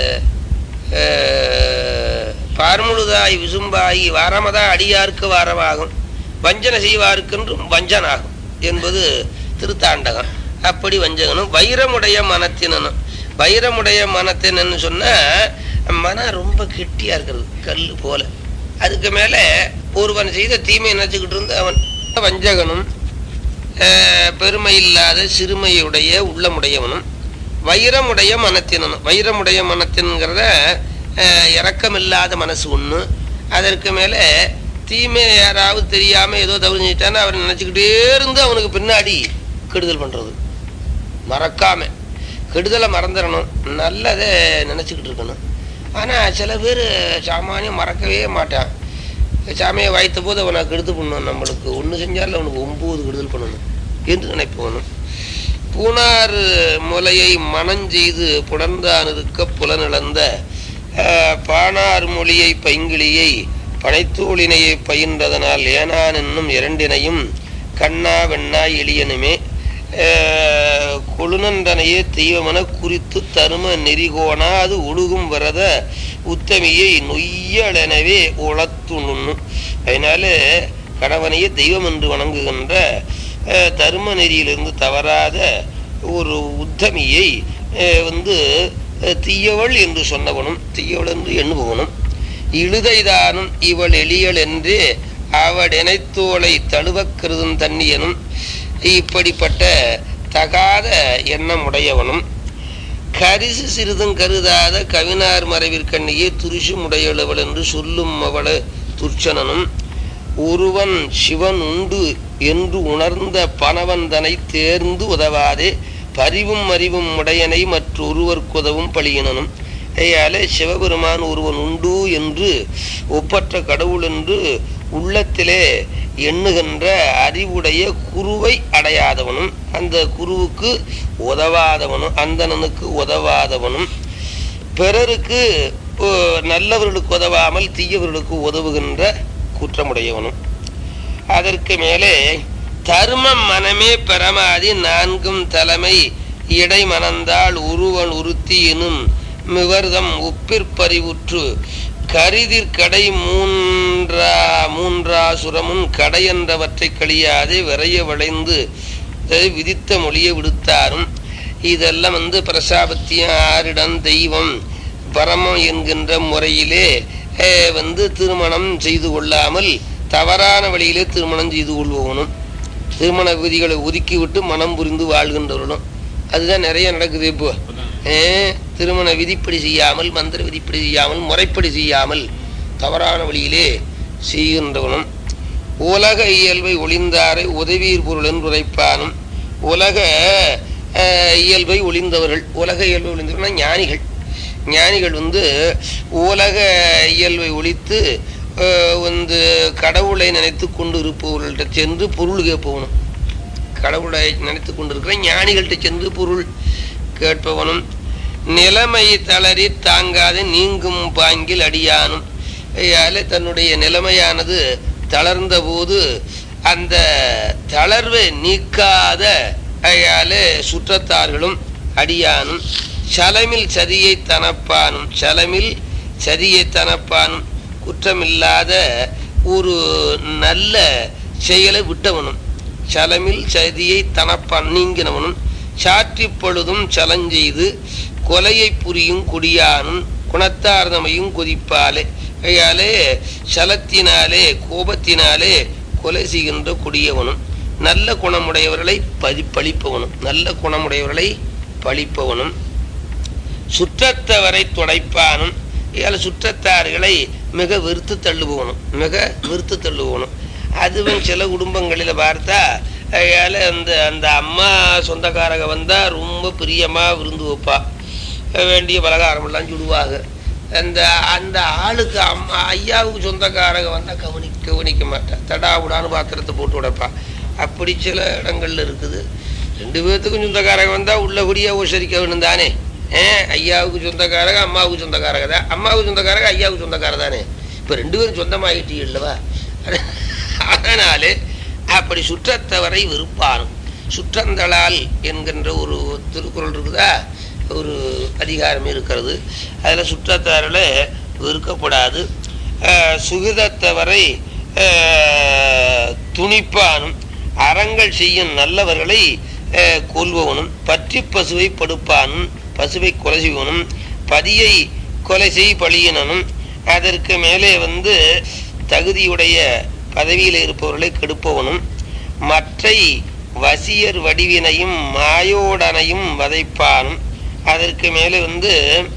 அஹ், பார்முழுதாய் விசும்பாகி வாரமதா அடியார்க்கு வாரமாகும் வஞ்சனை செய்வார்க்கென்றும் வஞ்சனாகும் என்பது திருத்தாண்டகம் அப்படி வஞ்சகனும் வைரமுடைய மனத்தினனும் வைரமுடைய மனத்தினன்னு சொன்னா மனம் ரொம்ப கெட்டியா இருக்கிறது கல் போல அதுக்கு மேல ஒருவன் செய்த தீமை நினைச்சுக்கிட்டு இருந்து அவன் வஞ்சகனும் அஹ், பெருமை இல்லாத சிறுமையுடைய உள்ளமுடையவனும் வைரமுடைய மனத்தினனும் வைரமுடைய மனத்தின்கிறத அஹ், இரக்கமில்லாத மனசு ஒன்று அதற்கு மேலே தீமை யாராவது தெரியாம ஏதோ தவறு செஞ்சிட்டான்னு அவன் நினச்சிக்கிட்டே இருந்து அவனுக்கு பின்னாடி கெடுதல் பண்றது மறக்காம கெடுதலை மறந்துடணும் நல்லதை நினச்சிக்கிட்டு இருக்கணும் ஆனால் சில பேர் சாமானியம் மறக்கவே மாட்டான் சாமியை வாய்த்த போது அவனை கெடுத்து பண்ணணும் நம்மளுக்கு ஒன்று செஞ்சாலும் அவனுக்கு ஒம்பது கெடுதல் பண்ணணும் என்று நினைப்பவனும் பூனார் முலையை மனஞ்செய்து புணர்ந்தான் இருக்க புலனிழந்த அஹ், பாணார் மொழியை பைங்கிளியை பனைத்தோளினையை பயின்றதனால் ஏனான் என்னும் இரண்டினையும் கண்ணா வெண்ணா எளியனுமே அஹ், கொழுநன்றனையே தெய்வமென குறித்து தரும நெறிகோணா அது ஒழுகும் வரத உத்தமியை நொய்யலெனவே உளத்து நுண்ணும் அதனால கணவனையே தெய்வம் என்று வணங்குகின்ற அஹ், தரும நெறியிலிருந்து தவறாத ஒரு உத்தமியை அஹ், வந்து அஹ், தீயவள் என்று சொன்னவனும் தீயவள் என்று எண்ணுபவனும் இழுதைதானும் இவள் எளியல் என்று அவடெனைத்தோளை தழுவக் கருதும் தன்னியனும் இப்படிப்பட்ட தகாத எண்ணம் உடையவனும் கரிசு சிறிதும் கருதாத கவினார் மறைவிற்கண்ணியே துரிசும் உடையளவள் என்று சொல்லும் அவள துர்ச்சனனும் ஒருவன் சிவன் உண்டு என்று உணர்ந்த பணவந்தனை தேர்ந்து உதவாதே பரிவும் அறிவும் உடையனை மற்றொருவர்க்குதவும் பழியினனும் ஐயாலே சிவபெருமான் ஒருவன் உண்டு என்று ஒப்பற்ற கடவுள் என்று உள்ளத்திலே எண்ணுகின்ற அறிவுடைய குருவை அடையாதவனும் அந்த குருவுக்கு உதவாதவனும் அந்தணனுக்கு உதவாதவனும் பிறருக்கு ஓ, நல்லவர்களுக்கு உதவாமல் தீயவர்களுக்கு உதவுகின்ற குற்றமுடையவனும் அதற்கு மேலே தர்மம் மனமே பெறமாதி நான்கும் தலைமை இடை மணந்தால் உருவன் உறுத்தி எனும் மிவர்தம் உப்பிற்பறிவுற்று கரிதிற் கடை மூன்றா மூன்றாசுரமும் கடையென்றவற்றை கழியாதே விரைய வளைந்து அதை விதித்த மொழியை விடுத்தாரும் இதெல்லாம் வந்து பிரசாபத்தியம் ஆரிடம் தெய்வம் பரமம் என்கின்ற முறையிலே அஹ், வந்து திருமணம் செய்து கொள்ளாமல் தவறான வழியிலே திருமணம் செய்து கொள்பவனும் திருமண விதிகளை ஒதுக்கிவிட்டு மனம் புரிந்து வாழ்கின்றவர்களும் அதுதான் நிறைய நடக்குது இப்போ அஹ், திருமண விதிப்படி செய்யாமல் மந்திர விதிப்படி செய்யாமல் முறைப்படி செய்யாமல் தவறான வழியிலே செய்கின்றவனும் உலக இயல்பை ஒளிந்தாரை உதவியர் பொருள் என்று உரைப்பானும் உலக அஹ், இயல்பை ஒளிந்தவர்கள் உலக இயல்பை ஒளிந்தவர்கள் ஞானிகள் ஞானிகள் வந்து உலக இயல்பை ஒழித்து அஹ், வந்து கடவுளை நினைத்து கொண்டு இருப்பவர்கள்ட்ட சென்று பொருள் கேட்பவனும் கடவுளை நினைத்து கொண்டிருக்கிற ஞானிகள்கிட்ட சென்று பொருள் கேட்பவனும் நிலைமை தளறி தாங்காத நீங்கும் பாங்கில் அடியானும் ஐயால தன்னுடைய நிலைமையானது தளர்ந்த போது அந்த தளர்வை நீக்காத ஐயால சுற்றத்தார்களும் அடியானும் சலமில் சதியை தனப்பானும் சலமில் சதியை தனப்பானும் குற்றமில்லாத ஒரு நல்ல செயலை விட்டவனும் சலமில் சதியை தனப்பான் நீங்கினவனும் சாற்றிப் பொழுதும் சலஞ்செய்து கொலையை புரியும் குடியானும் குணத்தார்தமையும் கொதிப்பாலே கையாலே சலத்தினாலே கோபத்தினாலே கொலை செய்கின்ற கொடியவனும் நல்ல குணமுடையவர்களை பதி பழிப்பவனும் நல்ல குணமுடையவர்களை பழிப்பவனும் சுற்றத்தவரை துடைப்பானும் இயால் சுற்றத்தார்களை மிக வெறுத்து தள்ளுபவனும் மிக வெறுத்து தள்ளுபவனும் அதுவும் சில குடும்பங்களில் பார்த்தா அயால அந்த அந்த அம்மா சொந்தக்காரங்க வந்தா ரொம்ப பிரியமா விருந்து வைப்பா வேண்டிய பலகாரமெல்லாம் சுடுவாங்க அந்த அந்த ஆளுக்கு அம்மா ஐயாவுக்கு சொந்தக்காரங்க வந்தா கவனி கவனிக்க மாட்டா தடா உடான்னு பாத்திரத்தை போட்டு உடைப்பா அப்படி சில இடங்கள்ல இருக்குது ரெண்டு பேர்த்துக்கும் சொந்தக்காரங்க வந்தா உள்ளபடியா உசரிக்க வேணும் தானே ஏன் ஐயாவுக்கு சொந்தக்காரங்க அம்மாவுக்கு சொந்தக்காரங்க தான் அம்மாவுக்கு சொந்தக்காரங்க ஐயாவுக்கு சொந்தக்கார தானே இப்போ ரெண்டு பேரும் சொந்தமாகிட்டீங்க இல்லவா அதனாலே அப்படி சுற்றத்தவரை வெறுப்பானும் சுற்றந்தளால் என்கின்ற ஒரு திருக்குறள் இருக்குதா ஒரு அதிகாரம் இருக்கிறது அதில் சுற்றத்தாரில் வெறுக்கப்படாது அஹ், சுகிதத்தவரை அஹ், துணிப்பானும் அறங்கள் செய்யும் நல்லவர்களை அஹ், கொல்பவனும் பற்றி பசுவை படுப்பானும் பசுவை கொலை செய்வனும் பதியை கொலை செய் பழியினனும் அதற்கு மேலே வந்து தகுதியுடைய பதவியில் இருப்பவர்களை கெடுப்பவனும் மற்றை வசியர் வடிவினையும் மாயோடனையும் வதைப்பானும் அதற்கு மேலே வந்து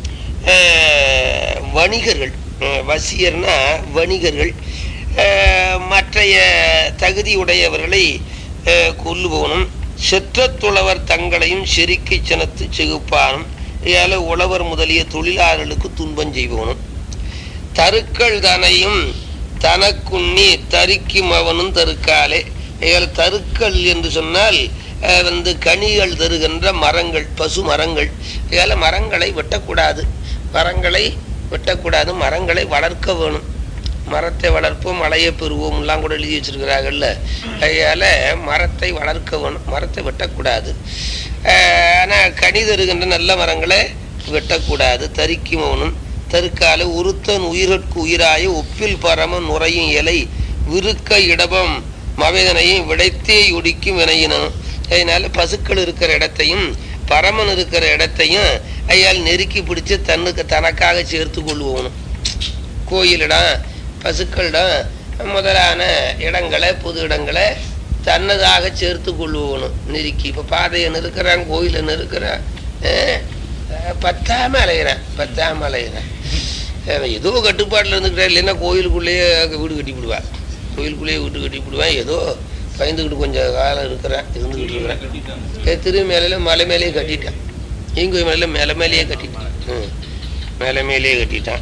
அஹ், வணிகர்கள் அஹ், வசியர்னா வணிகர்கள் அஹ், மற்றைய தகுதியுடையவர்களை அஹ், கொல்லுபவனும் செற்றத்துளவர் தங்களையும் செருக்கி சினத்து செகுப்பானும் இதால உழவர் முதலிய தொழிலாளர்களுக்கு துன்பம் செய்பவனும் தருக்கள் தனையும் தனக்குண்ணி தரிக்கும் அவனும் தருக்காலே இதில் தருக்கள் என்று சொன்னால் அஹ், வந்து கனிகள் தருகின்ற மரங்கள் பசு மரங்கள் இதில் மரங்களை வெட்டக்கூடாது மரங்களை வெட்டக்கூடாது மரங்களை வளர்க்க வேணும் மரத்தை வளர்ப்போம் மழையை பெறுவோம் எல்லாம் கூட எழுதி வச்சிருக்கிறாங்கல்ல அதனால மரத்தை வளர்க்க வேணும் மரத்தை வெட்டக்கூடாது அஹ், ஆனா கனி தருகின்ற நல்ல மரங்களை வெட்டக்கூடாது தரிக்குமவனும் தருக்கால ஒருத்தன் உயிரற்கு உயிராய ஒப்பில் பரம நுரையும் இலை விருக்க இடபம் மவேதனையும் விடைத்தே ஒடிக்கும் வினையினும் அதனால பசுக்கள் இருக்கிற இடத்தையும் பரமன் இருக்கிற இடத்தையும் ஐயால் நெருக்கி பிடிச்சு தன்னுக்கு தனக்காக சேர்த்து கொள்வோனும் கோயிலிடம் பசுக்களிடம் முதலான இடங்களை பொது இடங்களை தன்னதாக சேர்த்து கொள்வோனும் நெருக்கி இப்போ பாதையை நெருக்கிறான் கோயிலை நெருக்கிறான் அஹ், அஹ், பத்தாம அலையிறேன் பத்தாம அலையிறேன் அவன் ஏதோ கட்டுப்பாட்டில் இருந்துக்கிட்டா இல்லைன்னா கோயிலுக்குள்ளேயே வீடு கட்டி விடுவான் கோயிலுக்குள்ளேயே வீட்டு கட்டி விடுவேன் ஏதோ பயந்துக்கிட்டு கொஞ்சம் காலம் இருக்கிறேன் இருந்துக்கிட்டு இருக்கிறேன் ஏ, திரு மேலையில மலை மேலேயே கட்டிட்டேன் இங்க மேல மேலே மேலேயே கட்டிட்டான் ம். மேலே மேலேயே கட்டிட்டான்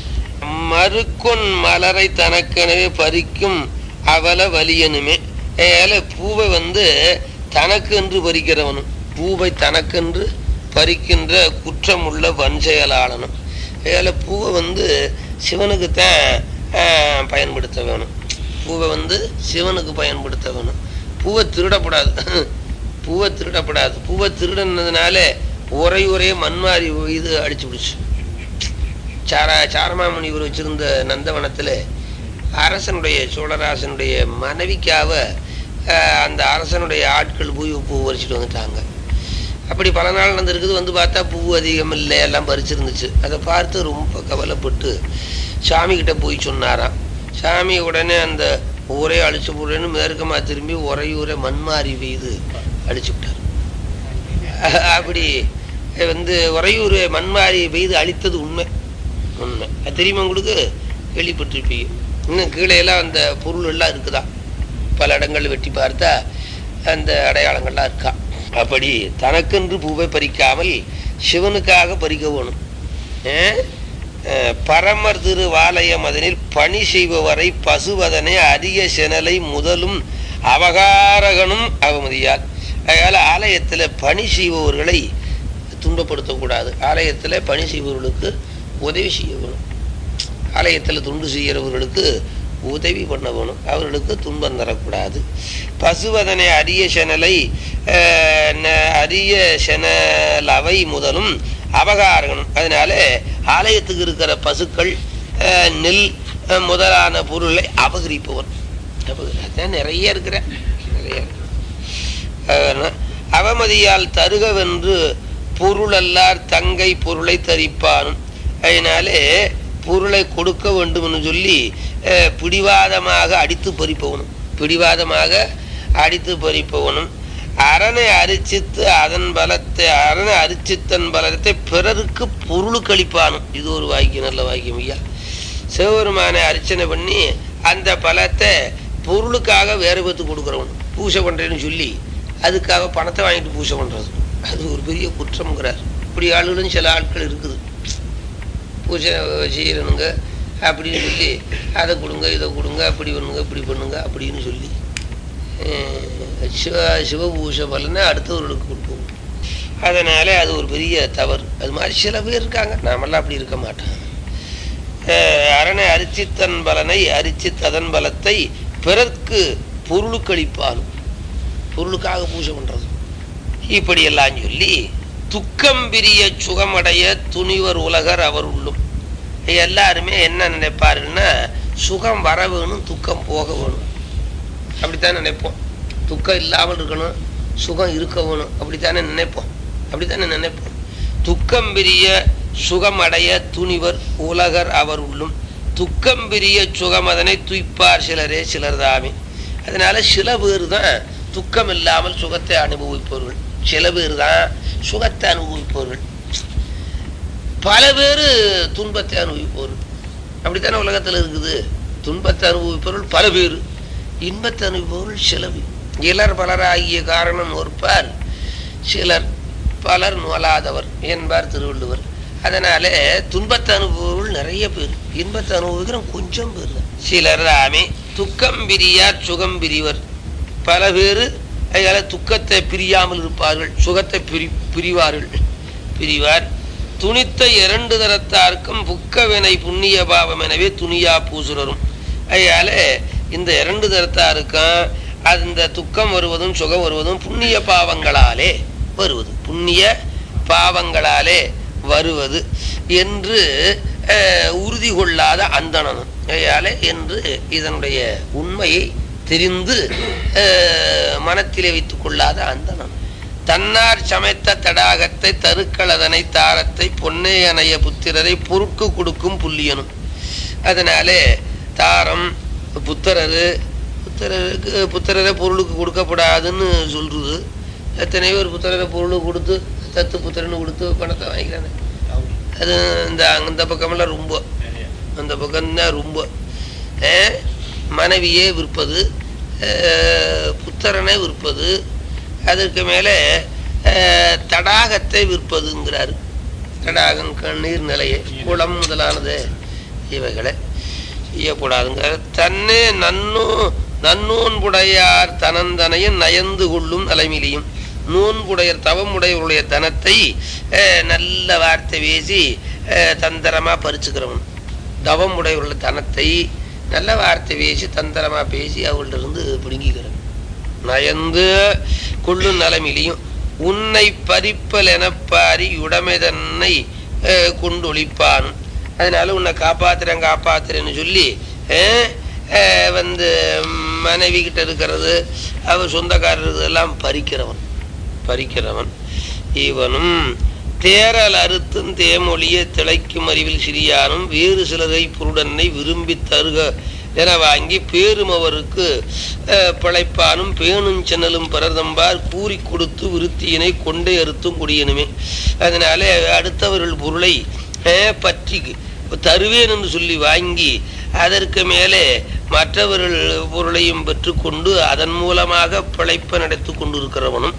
மறுக்கொன் மலரை தனக்கெனவே பறிக்கும் அவல வலியனுமே ஏல பூவை வந்து தனக்கென்று பறிக்கிறவனும் பூவை தனக்கென்று பறிக்கின்ற குற்றமுள்ள வன்செயலாளனும் ஏல பூவை வந்து சிவனுக்குத்தான் ஆஹ், பயன்படுத்த வேணும் பூவை வந்து சிவனுக்கு பயன்படுத்த வேணும் பூவை திருடப்படாது பூவை திருடப்படாது பூவை திருடுனதுனால ஒரே ஒரே மண்மாரி இது அடிச்சு பிடிச்சு சாரா சாரமாமணி இவர் வச்சிருந்த நந்தவனத்தில் அரசனுடைய சோழராசனுடைய மனைவிக்காக ஆஹ், அந்த அரசனுடைய ஆட்கள் போய் பூ பறிச்சுட்டு வந்துட்டாங்க அப்படி பல நாள் நடந்திருக்குது வந்து பார்த்தா பூ அதிகம் இல்லை எல்லாம் பறிச்சிருந்துச்சு அதை பார்த்து ரொம்ப கவலைப்பட்டு சாமி கிட்ட போய் சொன்னாராம் சாமி உடனே அந்த ஊரே அழிச்சு போடுறேன்னு மேற்கமா திரும்பி உரையூரை மண்மாரி பெய்து அழிச்சு விட்டார் அப்படி அஹ் வந்து உறையூர் மண்மாரி பெய்து அழித்தது உண்மை உண்மை அது தெரியுமா உங்களுக்கு கேள்விப்பட்டிருப்பீங்க இன்னும் கீழே எல்லாம் அந்த பொருள் எல்லாம் இருக்குதா பல இடங்கள் வெட்டி பார்த்தா அந்த அடையாளங்கள்லாம் இருக்கா அப்படி தனக்கென்று பூவை பறிக்காமல் சிவனுக்காக பறிக்க வேணும் அஹ் அஹ் பரமர் திரு வாலயம் அதனில் பணி செய்பவரை பசுவதனை அரிய செனலை முதலும் அவகாரகனும் அவமதியால் அதனால் ஆலயத்தில் பணி செய்பவர்களை துன்பப்படுத்தக்கூடாது ஆலயத்தில் பணி செய்பவர்களுக்கு உதவி செய்ய வேணும் ஆலயத்தில் துண்டு செய்கிறவர்களுக்கு உதவி பண்ண வேணும் அவர்களுக்கு துன்பம் தரக்கூடாது பசுவதனை அரிய செனலை அஹ், ந- அரிய செனலவை முதலும் அபகாரகனும் அதனால ஆலயத்துக்கு இருக்கிற பசுக்கள் அஹ், நெல் அஹ், முதலான பொருளை அபகரிப்பவன் அபகரி- அதான் நிறைய இருக்கிற நிறைய இருக்கு. அஹ், அவமதியால் தருகவென்று பொருளல்லார் தங்கை பொருளை தரிப்பானும் அதனாலே பொருளை கொடுக்க வேண்டும்னு சொல்லி அஹ், பிடிவாதமாக அடித்து பறிப்பவனும் பிடிவாதமாக அடித்து பறிப்பவனும் அரணை அரிச்சித்து அதன் பலத்தை அரணை அரிச்சித்தன் பலத்தை பிறருக்கு பொருளுக்களிப்பானும் இது ஒரு வாக்கியம் நல்ல வாக்கியம் ஐயா சிவபெருமானை அர்ச்சனை பண்ணி அந்த பலத்தை பொருளுக்காக வேற பேத்துக்கு கொடுக்குறவன் பூஜை பண்றேன்னு சொல்லி அதுக்காக பணத்தை வாங்கிட்டு பூஜை பண்றது அது ஒரு பெரிய குற்றம்ங்கிறார் இப்படி ஆளுகளும் சில ஆட்கள் இருக்குது பூஜை செய்யணுங்க அப்படின்னு சொல்லி அதை கொடுங்க இதை கொடுங்க அப்படி பண்ணுங்க இப்படி பண்ணுங்க அப்படின்னு சொல்லி அஹ், சிவ சிவபூஷ பலனை அடுத்தவர்களுக்கு கொடுப்போம் அதனால அது ஒரு பெரிய தவறு அது மாதிரி சில பேர் இருக்காங்க நாமெல்லாம் அப்படி இருக்க மாட்டோம் அஹ், அரணை அரிச்சித்தன் பலனை அரிச்சித்ததன் பலத்தை பிறர்க்கு பொருளுக்களிப்பாலும் பொருளுக்காக பூஜை பண்றது இப்படியெல்லாம் சொல்லி துக்கம் பிரிய சுகமடைய துணிவர் உலகர் அவர் உள்ளும் எல்லாருமே என்ன நினைப்பாருன்னா சுகம் வர வேணும் துக்கம் போக வேணும் அப்படித்தான் நினைப்போம் துக்கம் இல்லாமல் இருக்கணும் சுகம் இருக்க வேணும் அப்படித்தானே நினைப்போம் அப்படித்தானே நினைப்போம் துக்கம் பிரிய சுகம் அடைய துணிவர் உலகர் அவர் உள்ளும் துக்கம் பிரிய சுகம் அதனை துய்ப்பார் சிலரே சிலர் தாமே அதனால சில பேர் தான் துக்கம் இல்லாமல் சுகத்தை அனுபவிப்பவர்கள் சில பேர் தான் சுகத்தை அனுபவிப்பவர்கள் பல பேர் துன்பத்தை அனுபவிப்பவர்கள் அப்படித்தானே உலகத்தில் இருக்குது துன்பத்தை அனுபவிப்பவர்கள் பல பேர் இன்பத்தை அனுபவிப்பவர்கள் சில பேர் இலர் பலராகிய காரணம் ஒருப்பார் சிலர் பலர் நுவலாதவர் என்பார் திருவள்ளுவர் அதனால துன்பத்தை அனுபவர்கள் நிறைய பேர் இன்பத்தை அனுபவிக்கிற கொஞ்சம் பேர் தான் சிலர் ஆமே துக்கம் பிரியார் சுகம் பிரிவர் பல பேர் அதனால துக்கத்தை பிரியாமல் இருப்பார்கள் சுகத்தை பிரி பிரிவார்கள் பிரிவார் துணித்த இரண்டு தரத்தார்க்கும் புக்கவினை புண்ணிய பாவம் எனவே துணியா பூசுரரும் அதனால இந்த இரண்டு தரத்தாருக்கும் அந்த துக்கம் வருவதும் சுகம் வருவதும் புண்ணிய பாவங்களாலே வருவது புண்ணிய பாவங்களாலே வருவது என்று அஹ், உறுதி கொள்ளாத அந்தணனும் அதனால என்று இதனுடைய உண்மையை தெரிந்து அஹ், மனத்திலே வைத்துக் கொள்ளாத அந்தணன் தன்னார் சமைத்த தடாகத்தை தருக்களதனை தாரத்தை பொன்னே அணைய புத்திரரை பொருட்கு கொடுக்கும் புல்லியனும் அதனாலே தாரம் புத்திரரு புத்திரருக்கு புத்திரரை பொருளுக்கு கொடுக்கப்படாதுன்னு சொல்றது எத்தனை பேர் புத்திரரை பொருளுக்கு கொடுத்து தத்து புத்திரன்னு கொடுத்து பணத்தை வாங்கிக்கிறாங்க அது இந்த அந்த பக்கமெல்லாம் ரொம்ப அந்த பக்கம்தான் ரொம்ப அஹ், மனைவியே விற்பது அஹ், புத்திரனை விற்பது அதற்கு மேலே அஹ், தடாகத்தை விற்பதுங்கிறாரு தடாகம் கண்ணீர் நிலையை குளம் முதலானது இவைகளை செய்யக்கூடாதுங்க தன்னே நன்னோ நன்னோன்புடையார் தனந்தனையும் நயந்து கொள்ளும் தலைமையிலையும் நோன்புடையர் தவமுடையவருடைய தனத்தை அஹ், நல்ல வார்த்தை பேசி அஹ், தந்திரமா பறிச்சுக்கிறவன் தவம் உடையவருடைய தனத்தை நல்ல வார்த்தை பேசி தந்திரமா பேசி அவங்கள்ட்ட இருந்து பிடுங்கிக்கிறவன் நயந்து கொள்ளும் நலமிலையும் உன்னை பறிப்பல் எனப்பாரி உடைமை தன்னை அஹ், கொண்டொழிப்பான் அதனால உன்னை காப்பாத்துறேன் காப்பாத்துறேன்னு சொல்லி அஹ், அஹ், வந்து மனைவி கிட்ட இருக்கிறது அவ சொந்தக்காரர் எல்லாம் பறிக்கிறவன் பறிக்கிறவன் இவனும் தேரல் அறுத்தும் தேமொழிய திளைக்கும் அறிவில் சிறியானும் வேறு சிலரை புருடனை விரும்பி தருக என வாங்கி பேருமவருக்கு அஹ், பிழைப்பானும் பேணும் சென்னலும் பிறர்தம்பார் கூறி கொடுத்து விருத்தியினை கொண்டே அறுத்தும் குடியனுமே அதனாலே அடுத்தவர்கள் பொருளை அஹ், பற்றி தருவேன் என்று சொல்லி வாங்கி அதற்கு மேலே மற்றவர்கள் பொருளையும் பெற்றுக்கொண்டு அதன் மூலமாக பிழைப்ப நடத்தி கொண்டிருக்கிறவனும்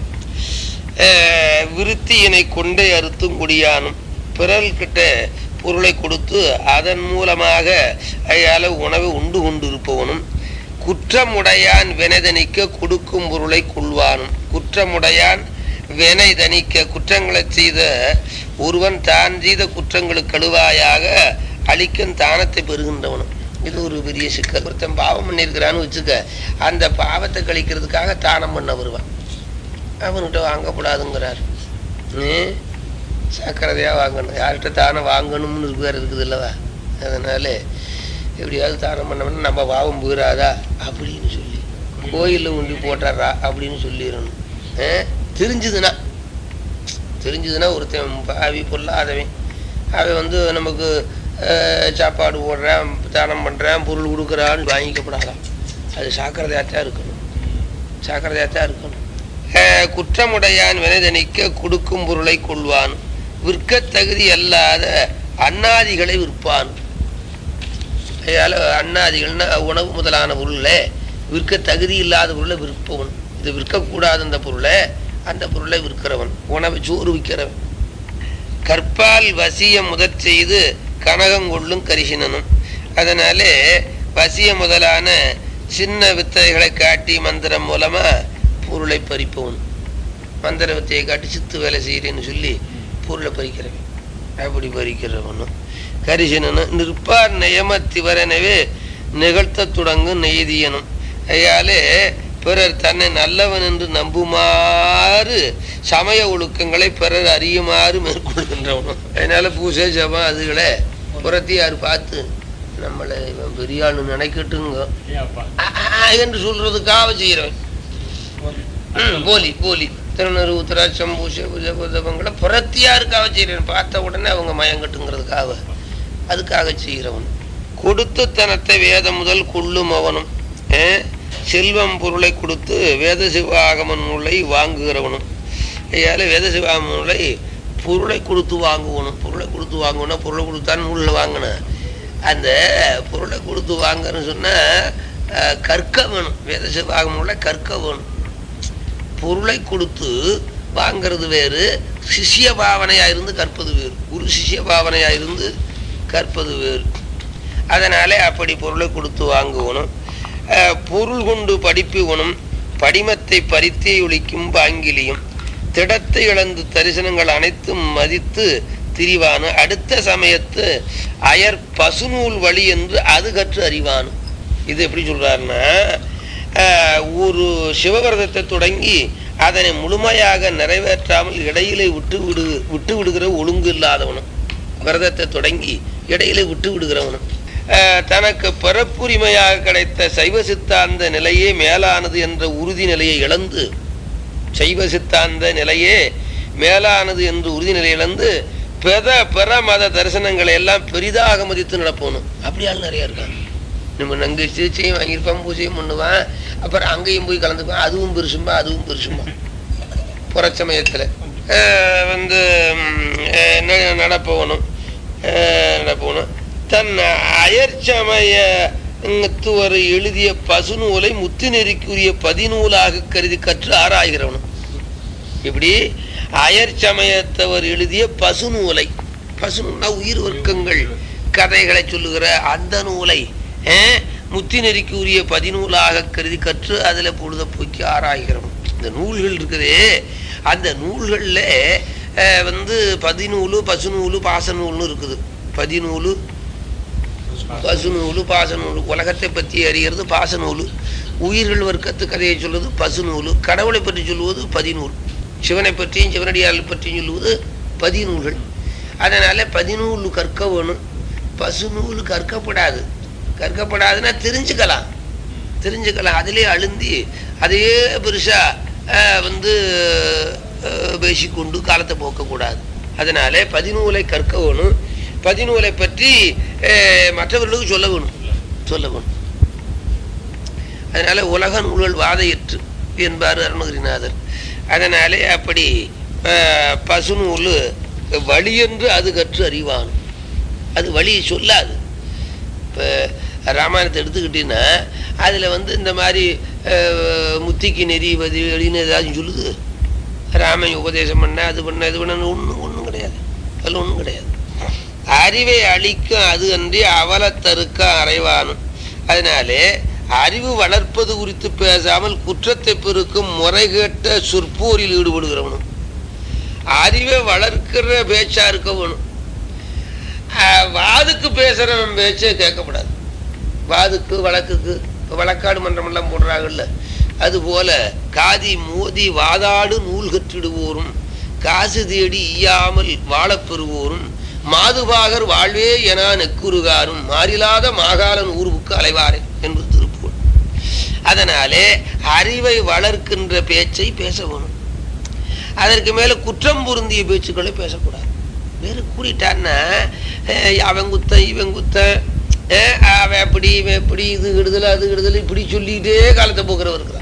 அஹ், விருத்தியினை கொண்டே அறுத்தும் குடியானும் பிறர்கிட்ட பொருளை கொடுத்து அதன் மூலமாக அயால உணவை உண்டு கொண்டு இருப்பவனும் குற்றமுடையான் வினைதனிக்க கொடுக்கும் பொருளை கொள்வானும் குற்றமுடையான் வினை தணிக்க குற்றங்களை செய்த ஒருவன் தான் செய்த குற்றங்களுக்கு கழுவாயாக அளிக்கும் தானத்தை பெறுகின்றவனும் இது ஒரு பெரிய சிக்கல் ஒருத்தன் பாவம் பண்ணியிருக்கிறான்னு வச்சுக்க அந்த பாவத்தை கழிக்கிறதுக்காக தானம் பண்ண வருவான் அவன்கிட்ட வாங்கக்கூடாதுங்கிறார் நீ சக்கரதையாக வாங்கணும் யார்கிட்ட தானம் வாங்கணும்னு பேர் இருக்குது இல்லவா அதனால எப்படியாவது தானம் பண்ணோம்னா நம்ம பாவம் போயிடாதா அப்படின்னு சொல்லி கோயிலில் உண்டி போட்டுறா அப்படின்னு சொல்லிடணும் ஆ? தெரிஞ்சுதுன்னா தெரிஞ்சுதுன்னா ஒருத்தன் பாவி பொல்லாதவன் அவன் வந்து நமக்கு அஹ், சாப்பாடு போடுறான் தானம் பண்ணுறான் பொருள் கொடுக்குறான்னு வாங்கிக்கப்படாதான் அது சாக்கிரதையாத்தான் இருக்கணும் சாக்கிரதையாத்தான் இருக்கணும் அஹ், குற்றமுடையான் வினைதனிக்க கொடுக்கும் பொருளை கொள்வான் விற்கத் தகுதி அல்லாத அன்னாதிகளை விற்பான் அதால அன்னாதிகள்னா உணவு முதலான பொருளை விற்க தகுதி இல்லாத பொருளை விற்பவன் இது விற்கக்கூடாத அந்த பொருளை அந்த பொருளை விற்கிறவன் உணவு சோறு விற்கிறவன் கற்பால் வசிய முதற் செய்து கனகம் கொள்ளும் கரிசினனும் அதனாலே வசிய முதலான சின்ன வித்தைகளை காட்டி மந்திரம் மூலமா பொருளை பறிப்பவன் மந்திர வித்தையை காட்டி சித்து வேலை செய்கிறேன்னு சொல்லி பொருளை பறிக்கிறவன் அப்படி பறிக்கிறவனும் கரிசனனும் நிற்பார் நியமத்திவரெனவே நிகழ்த்தத் தொடங்கும் நெய்தியனும் ஐயாலே பிறர் தன்னை நல்லவன் என்று நம்புமாறு சமய ஒழுக்கங்களை பிறர் அறியுமாறு மேற்கொள்கின்றவனும் அதனால பூசை ஜபம் அதுகளை புறத்தி யார் பார்த்து நம்மளை இவன் பெரிய ஆளு நினைக்கட்டுங்க ஆ, ஆ, என்று சொல்றதுக்காக செய்கிறவன் ம், போலி போலி திருநறு உத்தராட்சம் பூசை பூஜை புதபங்களை புறத்தியாருக்காக செய்கிறவன் பார்த்த உடனே அவங்க மயங்கட்டுங்கிறதுக்காக அதுக்காக செய்கிறவன் கொடுத்து தனத்தை வேதம் முதல் கொள்ளும் அவனும் ஏ, செல்வம் பொருளை கொடுத்து வேத சிவாகம நூலை வாங்குகிறவனும் ஐயால வேத சிவாகம நூலை பொருளை கொடுத்து வாங்குவனும் பொருளை கொடுத்து வாங்கணும் பொருளை கொடுத்தான் நூலில் வாங்கினேன் அந்த பொருளை கொடுத்து வாங்கன்னு சொன்னால் கற்க வேணும் வேத சிவாகம நூலை கற்க வேணும் பொருளை கொடுத்து வாங்கிறது வேறு சிஷ்ய பாவனையா இருந்து கற்பது வேறு குரு சிஷ்ய பாவனையா இருந்து கற்பது வேறு அதனாலே அப்படி பொருளை கொடுத்து வாங்குவனும் அஹ், பொருள் கொண்டு படிப்புவனும் படிமத்தை பறித்தே ஒழிக்கும் பாங்கிலியும் திடத்தை இழந்து தரிசனங்கள் அனைத்தும் மதித்து திரிவானு அடுத்த சமயத்து அயர் பசுநூல் வழி என்று அது கற்று அறிவானு இது எப்படி சொல்றாருன்னா ஆஹ், ஒரு சிவவிரதத்தை தொடங்கி அதனை முழுமையாக நிறைவேற்றாமல் இடையிலே விட்டு விடு விட்டு விடுகிற ஒழுங்கு இல்லாதவனும் விரதத்தை தொடங்கி இடையிலே விட்டு விடுகிறவனும் ஆஹ், தனக்கு பிறப்புரிமையாக கிடைத்த சைவ சித்தாந்த நிலையே மேலானது என்ற உறுதி நிலையை இழந்து சைவ சித்தாந்த நிலையே மேலானது என்று உறுதி நிலை இழந்து பிற பிற மத தரிசனங்களை எல்லாம் பெரிதாக மதித்து நடப்போனும் அப்படியால் நிறைய இருக்காங்க நம்ம நங்கு சிகிச்சையும் வாங்கியிருப்பான் பூஜையும் பண்ணுவான் அப்புறம் அங்கேயும் போய் கலந்துப்பான் அதுவும் பெருசும்பா அதுவும் பெருசும்பா புறச்சமயத்தில் வந்து ம், அஹ், ந- நடப்பவனும் அஹ், நடப்பவனும் தன் அயற்சமய துவர் எழுதிய பசுநூலை முத்து நெறிக்குரிய பதிநூலாக கருதி கற்று ஆராய்கிறவனும் இப்படி அயர் சமயத்தவர் எழுதிய பசுநூலை பசுநூல்னா உயிர் வர்க்கங்கள் கதைகளை சொல்லுகிற அந்த நூலை அஹ், முத்தி நெறிக்கு உரிய பதிநூலாக கருதி கற்று அதில் பொழுத போக்கி ஆராய்கிறோம் இந்த நூல்கள் இருக்குதே அந்த நூல்களில் வந்து பதிநூலு பசுநூலு பாசநூல்னு இருக்குது பதிநூலு பசுநூலு பாசநூலு உலகத்தை பற்றி அறியறது பாசநூலு உயிர்கள் வர்க்கத்து கதையை சொல்வது பசுநூலு கடவுளை பற்றி சொல்லுவது பதிநூல் சிவனை பற்றியும் சிவனடியார்கள் பற்றியும் சொல்லுவது பதிநூல்கள் அதனால பதிநூல் கற்க வேணும் பசுநூல் கற்கப்படாது கற்கப்படாதுன்னா தெரிஞ்சுக்கலாம் தெரிஞ்சுக்கலாம் அதிலே அழுந்தி அதையே பெருசா அஹ், வந்து அஹ், பேசிக்கொண்டு காலத்தை போக்கக்கூடாது அதனால பதிநூலை கற்க வேணும் பதிநூலை பற்றி அஹ், மற்றவர்களுக்கு சொல்ல வேணும் சொல்ல வேணும் அதனால உலக நூல்கள் வாதையற்று என்பார் அருணகிரிநாதர் அதனாலே அப்படி அஹ், பசுநூல் வழியென்று அது கற்று அறிவான் அது வழி சொல்லாது இப்போ ராமாயணத்தை எடுத்துக்கிட்டீங்கன்னா அதில் வந்து இந்த மாதிரி அஹ், முத்திக்கு நெறி வதி வெளின்னு ஏதாச்சும் சொல்லுது ராமன் உபதேசம் பண்ண அது பண்ண இது பண்ண ஒன்றும் ஒன்றும் கிடையாது அதில் ஒன்றும் கிடையாது அறிவை அழிக்கும் அது அன்றி அவலத்தருக்க அறைவானும் அதனாலே அறிவு வளர்ப்பது குறித்து பேசாமல் குற்றத்தை பெருக்கும் முறைகேட்ட சொற்போரில் ஈடுபடுகிறவனும் அறிவை வளர்க்கிற பேச்சா இருக்கவனும் ஆஹ், வாதுக்கு பேசுறவன் பேச்சே கேட்கக்கூடாது வாதுக்கு வழக்குக்கு இப்போ வழக்காடு மன்றம் எல்லாம் போடுறாங்கல்ல அதுபோல காதி மோதி வாதாடு நூல் கற்றிடுவோரும் காசு தேடி ஈயாமல் வாழப் பெறுவோரும் மாதுபாகர் வாழ்வே என நெக்குருகாரும் மாறிலாத மாகாளன் ஊர்வுக்கு அலைவாரே என்பது திருப்புகழ் அதனாலே அறிவை வளர்க்கின்ற பேச்சை பேச வேணும் அதற்கு மேல குற்றம் பொருந்திய பேச்சுக்களை பேசக்கூடாது வேறு கூறிட்டான்னா அஹ், அவன் குத்த இவன் குத்த அஹ், அவன் அப்படி இவன் எப்படி இது விடுதலை அது விடுதலை இப்படி சொல்லிக்கிட்டே காலத்தை போக்குறவர் இருக்கிறான்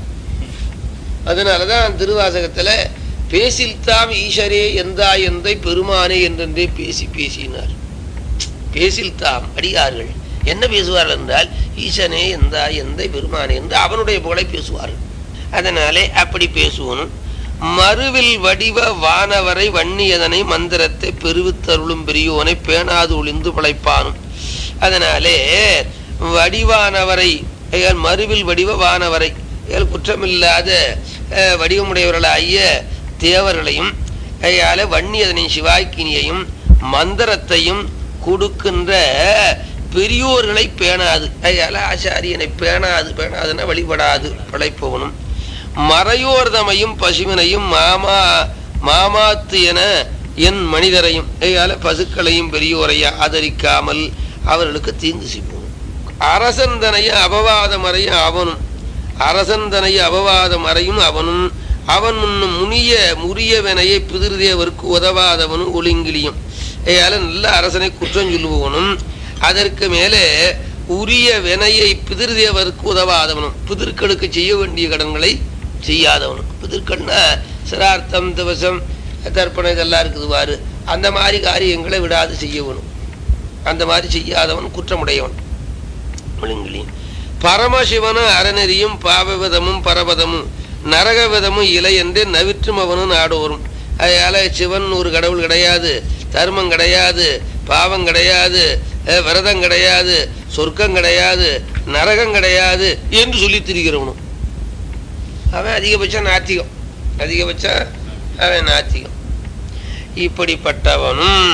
அதனாலதான் திருவாசகத்துல பேசில்தாம் ஈஸ்வரே எந்தா எந்தை பெருமானே என்றென்றே பேசி பேசினார் பேசில்தாம் அடியார்கள் என்ன பேசுவார்கள் என்றால் ஈசனே எந்தா எந்தை பெருமானே என்று அவனுடைய புகழை பேசுவார்கள் அதனாலே அப்படி பேசுவனும் மறுவில் வடிவ வானவரை வன்னியதனை மந்திரத்தை பெருவித்தருளும் பெரியோனை பேணாது ஒளிந்து படைப்பானும் அதனாலே வடிவானவரை ஐயால் மறுவில் வடிவ வானவரை ஐயால் குற்றமில்லாத அஹ், வடிவமுடையவர்களாகிய தேவர்களையும் ஐயால வன்னியதனின் சிவாய்க்கினியையும் மந்திரத்தையும் கொடுக்கின்ற பெரியோர்களை பேணாது ஐயால ஆச்சாரியனை பேணாது பேணாதுன்னா வழிபடாது படைப்பவனும் மறையோர்தமையும் பசுவினையும் மாமா மாமாத்து என என் மனிதரையும் ஐயால பசுக்களையும் பெரியோரைய ஆதரிக்காமல் அவர்களுக்கு தீங்கு செய்வோம் அரசந்தனைய அபவாதம் அறையும் அவனும் அரசந்தனைய அபவாதம் அறையும் அவனும் அவன் முன்னும் முனிய முறிய வினையை பிதிர்தேவருக்கு உதவாதவனும் ஒழுங்கிலியும் ஐயால நல்ல அரசனை குற்றம் சொல்லுபவனும் அதற்கு மேலே உரிய வினையை பிதிர்தேவருக்கு உதவாதவனும் பிதிர்களுக்கு செய்ய வேண்டிய கடன்களை செய்யாதவனும் பிதிர்கள்னா சிரார்த்தம் திவசம் தர்ப்பணம் இதெல்லாம் இருக்குது பாரு அந்த மாதிரி காரியங்களை விடாது செய்யவனும் அந்த மாதிரி செய்யாதவன் குற்றமுடையவன் ஒழுங்கிலியும் பரமசிவனும் அறநெறியும் பாவவிதமும் பரபதமும் நரகவிதமும் இலை என்று நவிற்றும் அவனும் நாடோறும் அதனால சிவன் ஒரு கடவுள் கிடையாது தர்மம் கிடையாது பாவம் கிடையாது அஹ், விரதம் கிடையாது சொர்க்கம் கிடையாது நரகம் கிடையாது என்று சொல்லி திரிகிறவனும் அவன் அதிகபட்சம் நாத்திகம் அதிகபட்சம் அவன் நாத்திகம் இப்படிப்பட்டவனும்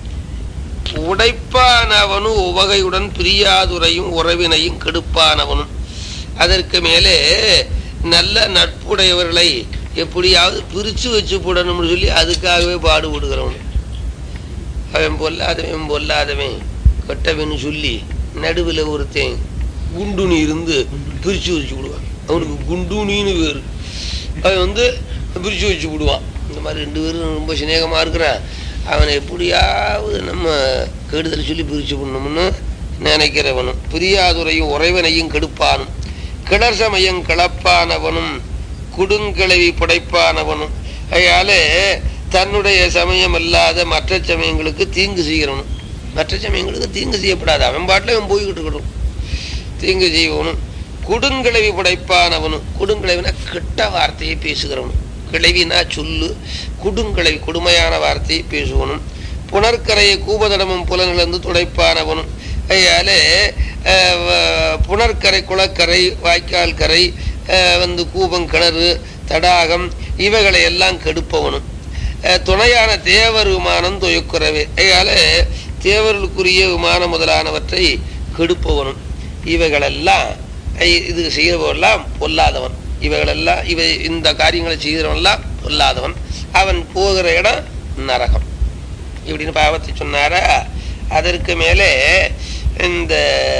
உடைப்பானவனும் உவகையுடன் பிரியாதுரையும் உறவினையும் கெடுப்பானவனும் அதற்கு மேலே நல்ல நட்புடையவர்களை எப்படியாவது பிரிச்சு வச்சு போடணும்னு சொல்லி அதுக்காகவே பாடுபடுகிறவன் அவன் பொல்லாதவன் பொல்லாதவன் கெட்டவன் சொல்லி நடுவில் ஒருத்தன் குண்டுனி இருந்து பிரிச்சு வச்சு விடுவான் அவனுக்கு குண்டுனின்னு பேரு அவன் வந்து பிரிச்சு வச்சு விடுவான் இந்த மாதிரி ரெண்டு பேரும் ரொம்ப சிநேகமா இருக்கிறான் அவனை எப்படியாவது நம்ம கெடுதல் சொல்லி பிரிச்சு பண்ணணும்னு நினைக்கிறவனும் பிரியாதுரையும் உறைவனையும் கெடுப்பானும் கிளர் சமயம் கிளப்பானவனும் குடுங்கிழவி புடைப்பானவனும் அதனால தன்னுடைய சமயம் அல்லாத மற்ற சமயங்களுக்கு தீங்கு செய்கிறவனும் மற்ற சமயங்களுக்கு தீங்கு செய்யப்படாது அவன் பாட்டில் அவன் போய்கிட்டு இருக்கணும் தீங்கு செய்வனும் குடுங்கிழவி புடைப்பானவனும் குடுங்கிழவினா கெட்ட வார்த்தையை பேசுகிறவனும் கிழவினா சொல்லு குடுங்கிழவி கொடுமையான வார்த்தையை பேசுவனும் புனர்கரையை கூபதடமும் புலனிழந்து துடைப்பானவனும் அதனால அஹ், வ- புனர்கரை குளக்கரை வாய்க்கால் கரை அஹ், வந்து கூபம் கிணறு தடாகம் இவைகளை எல்லாம் கெடுப்பவனும் அஹ், துணையான தேவர் விமானம் துயக்குறவே அதனால தேவர்களுக்குரிய விமானம் முதலானவற்றை கெடுப்பவனும் இவைகளெல்லாம் ஐ- இது செய்கிறவெல்லாம் பொல்லாதவன் இவைகளெல்லாம் இவை இந்த காரியங்களை செய்கிறவன்லாம் பொல்லாதவன் அவன் போகிற இடம் நரகம் இப்படின்னு பாவத்தை சொன்னாரா அதற்கு மேலே இந்த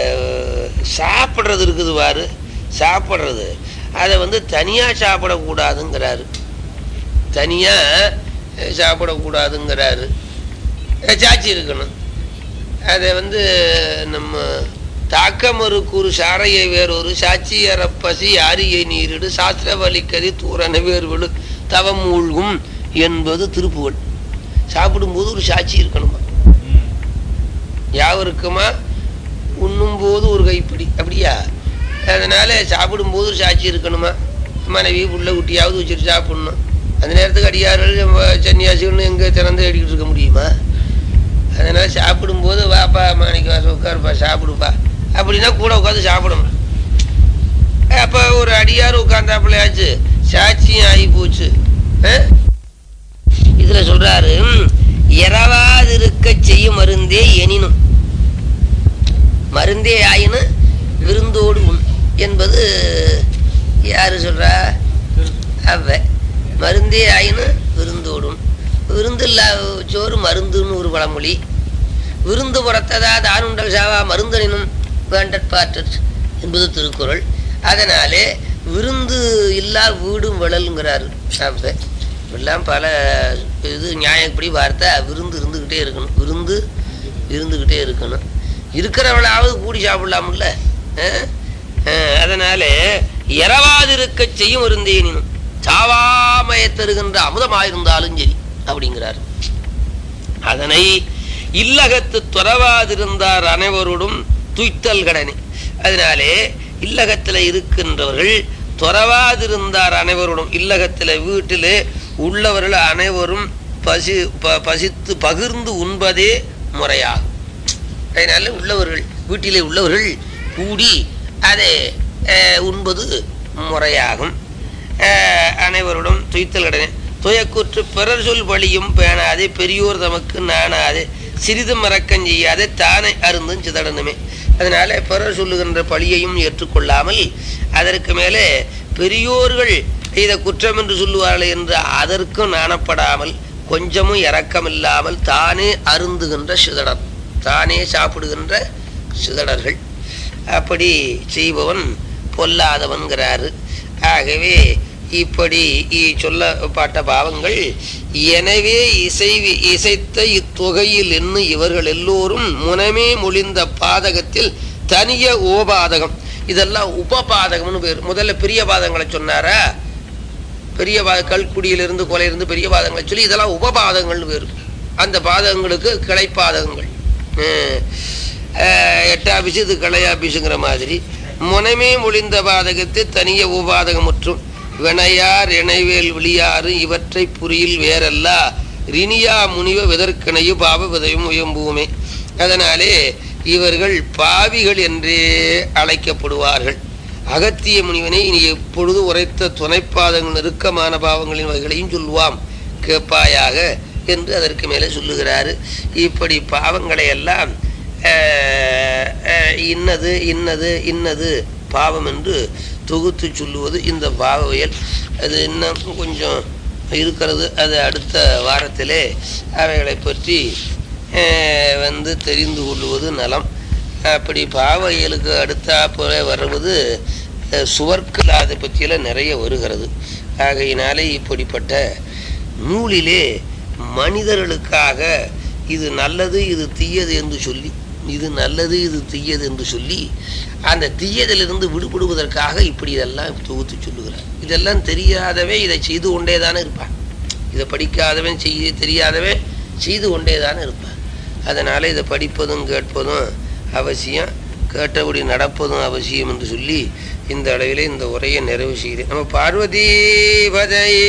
சாப்பிட்றது இருக்குது பாரு சாப்பிட்றது அதை வந்து தனியாக சாப்பிடக்கூடாதுங்கிறாரு தனியாக சாப்பிடக்கூடாதுங்கிறாரு அஹ் சாட்சி இருக்கணும் அதை வந்து நம்ம தாக்கமொரு கூறு சாரையை வேறொரு சாட்சியற பசி ஆரியை நீரிடு சாஸ்திர வலிக்கதி தூரன வேர்வெழு தவம் மூழ்கும் என்பது திருப்புகழ் சாப்பிடும்போது ஒரு சாட்சி இருக்கணுமா யாவருக்குமா உண்ணும்போது ஒரு கைப்பிடி அப்படியா அதனால சாப்பிடும்போது ஒரு சாட்சி இருக்கணுமா மனைவி புள்ள குட்டியாவது வச்சுட்டு சாப்பிடணும் அந்த நேரத்துக்கு அடியார்கள் நம்ம சன்னியாசிகள்னு எங்கே திறந்து அடிக்கிட்டு இருக்க முடியுமா அதனால சாப்பிடும்போது வாப்பா மாணிக்க வாசம் உட்காருப்பா சாப்பிடுப்பா அப்படின்னா கூட உட்காந்து சாப்பிடணும் அப்போ ஒரு அடியார் உட்காந்தாப்புலையாச்சு சாட்சியும் ஆகி போச்சு அஹ்? இதுல சொல்றாரு "ம், இரவாதிருக்க செய்யும் மருந்தே எனினும் மருந்தே ஆயினு விருந்தோடு உண் என்பது யாரு சொல்றா அவ மருந்தே ஆயினு விருந்தோடும் விருந்து இல்லா சோறு மருந்துன்னு ஒரு பழமொழி விருந்து புறத்ததா தானுண்டல் சாவா மருந்தனினும் வேண்டற்பாற்றற் என்பது திருக்குறள் அதனாலே விருந்து இல்லா வீடும் விழலுங்கிறாரு அப்ப இப்படிலாம் பல இது நியாயப்படி வார்த்தை விருந்து இருந்துக்கிட்டே இருக்கணும் விருந்து இருந்துக்கிட்டே இருக்கணும் இருக்கிறவளாவது கூடி சாப்பிடலாம்ல அஹ்? அஹ், அதனால இரவாதிருக்க செய்யும் இருந்தேனும் சாவாமய தருகின்ற அமுதமாயிருந்தாலும் சரி அப்படிங்கிறார் அதனை இல்லகத்து துறவாதிருந்தார் அனைவரோடும் துய்த்தல் கடனே அதனாலே இல்லகத்தில் இருக்கின்றவர்கள் துறவாதிருந்தார் அனைவரோடும் இல்லகத்தில் வீட்டிலே உள்ளவர்கள் அனைவரும் பசி ப- பசித்து பகிர்ந்து உண்பதே முறையாகும் அதனால உள்ளவர்கள் வீட்டிலே உள்ளவர்கள் கூடி அதை அஹ், உண்பது முறையாகும் அஹ், அனைவருடன் துய்த்தல் கடனே துயக்குற்று பிறர் சொல் வழியும் பேணாதே பெரியோர் தமக்கு நாணாதே சிறிது மறக்கஞ் செய்யாதே தானே அருந்தும் சிதறனுமே அதனால பிறர் சொல்லுகின்ற பழியையும் ஏற்றுக்கொள்ளாமல் அதற்கு மேலே பெரியோர்கள் இதை குற்றம் என்று சொல்லுவார்கள் என்று அதற்கும் நாணப்படாமல் கொஞ்சமும் இரக்கமில்லாமல் தானே அருந்துகின்ற சிதடர் தானே சாப்பிடுகின்ற சிதடர்கள் அப்படி செய்பவன் பொல்லாதவன்கிறாரு ஆகவே இப்படி இ- சொல்லப்பட்ட பாவங்கள் எனவே இசை இசைத்த இத்தொகையில் என்ன இவர்கள் எல்லோரும் முனமே மொழிந்த பாதகத்தில் தனிய ஓபாதகம் இதெல்லாம் உபபாதகம்னு பேர் முதல்ல பெரிய பாதங்களை சொன்னாரா பெரிய பா கல்குடியிலிருந்து கொலையிலிருந்து பெரிய பாதங்களை சொல்லி இதெல்லாம் உபபாதங்கள்னு பேர் அந்த பாதகங்களுக்கு கிளைப்பாதகங்கள் அஹ் அஹ் எட்டாபிசு இது கிளையாபிசுங்கிற மாதிரி முனமே மொழிந்த பாதகத்தை தனிய உபாதகம் மற்றும் வினையார் இணைவேல் விளியாறு இவற்றை புரியில் வேறல்ல ரினியா முனிவ விதற்கனையு பாவ விதையும் உயம்புவுமே அதனாலே இவர்கள் பாவிகள் என்றே அழைக்கப்படுவார்கள் அகத்திய முனிவனை இனி எப்பொழுது உரைத்த துணைப்பாதங்கள் நெருக்கமான பாவங்களின் வகைகளையும் சொல்லுவாம் கேட்பாயாக என்று அதற்கு மேலே சொல்லுகிறாரு இப்படி பாவங்களை எல்லாம் அஹ், அஹ், இன்னது இன்னது இன்னது பாவம் என்று தொகுத்து சொல்லுவது இந்த பாவவியல் அது இன்னும் கொஞ்சம் இருக்கிறது அது அடுத்த வாரத்திலே அவைகளை பற்றி அஹ், வந்து தெரிந்து கொள்வது நலம் அப்படி பாவையலுக்கு அடுத்தா போல வருவது அஹ், சுவர்க்கல் அதை பற்றியெல்லாம் நிறைய வருகிறது ஆகையினாலே இப்படிப்பட்ட நூலிலே மனிதர்களுக்காக இது நல்லது இது தீயது என்று சொல்லி இது நல்லது இது தீயது என்று சொல்லி அந்த தீயதிலிருந்து விடுபடுவதற்காக இப்படி இதெல்லாம் தொகுத்து சொல்லுகிறார் இதெல்லாம் தெரியாதவே இதை செய்து கொண்டே தானே இருப்பான் இதை படிக்காதவன் செய்ய தெரியாதவன் செய்து கொண்டே தானே இருப்பான் அதனால இதை படிப்பதும் கேட்பதும் அவசியம் கேட்டபடி நடப்பதும் அவசியம் என்று சொல்லி இந்த அளவிலே இந்த உரையை நிறைவு செய்கிறேன் நம்ம பார்வதி பதையே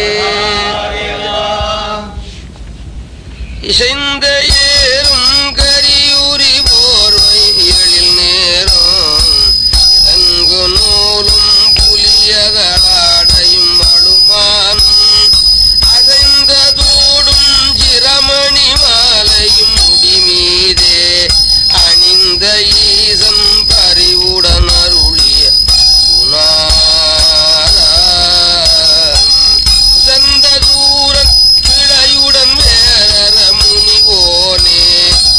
இசைந்த ஏறும் கரியூரி போர்வை எழில் நேரம் தங்கு நூலும் புலியகளாடையும் அழுமானும் அசைந்த தோடும் சிரமணி மாலையும் முடி மீதே அணிந்த ஈசன் பறிவுடன் அருளிய குணாலம் சந்த சூரன் கிளையுடன் வேற முனிவோனே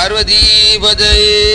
பார்வதிபதையே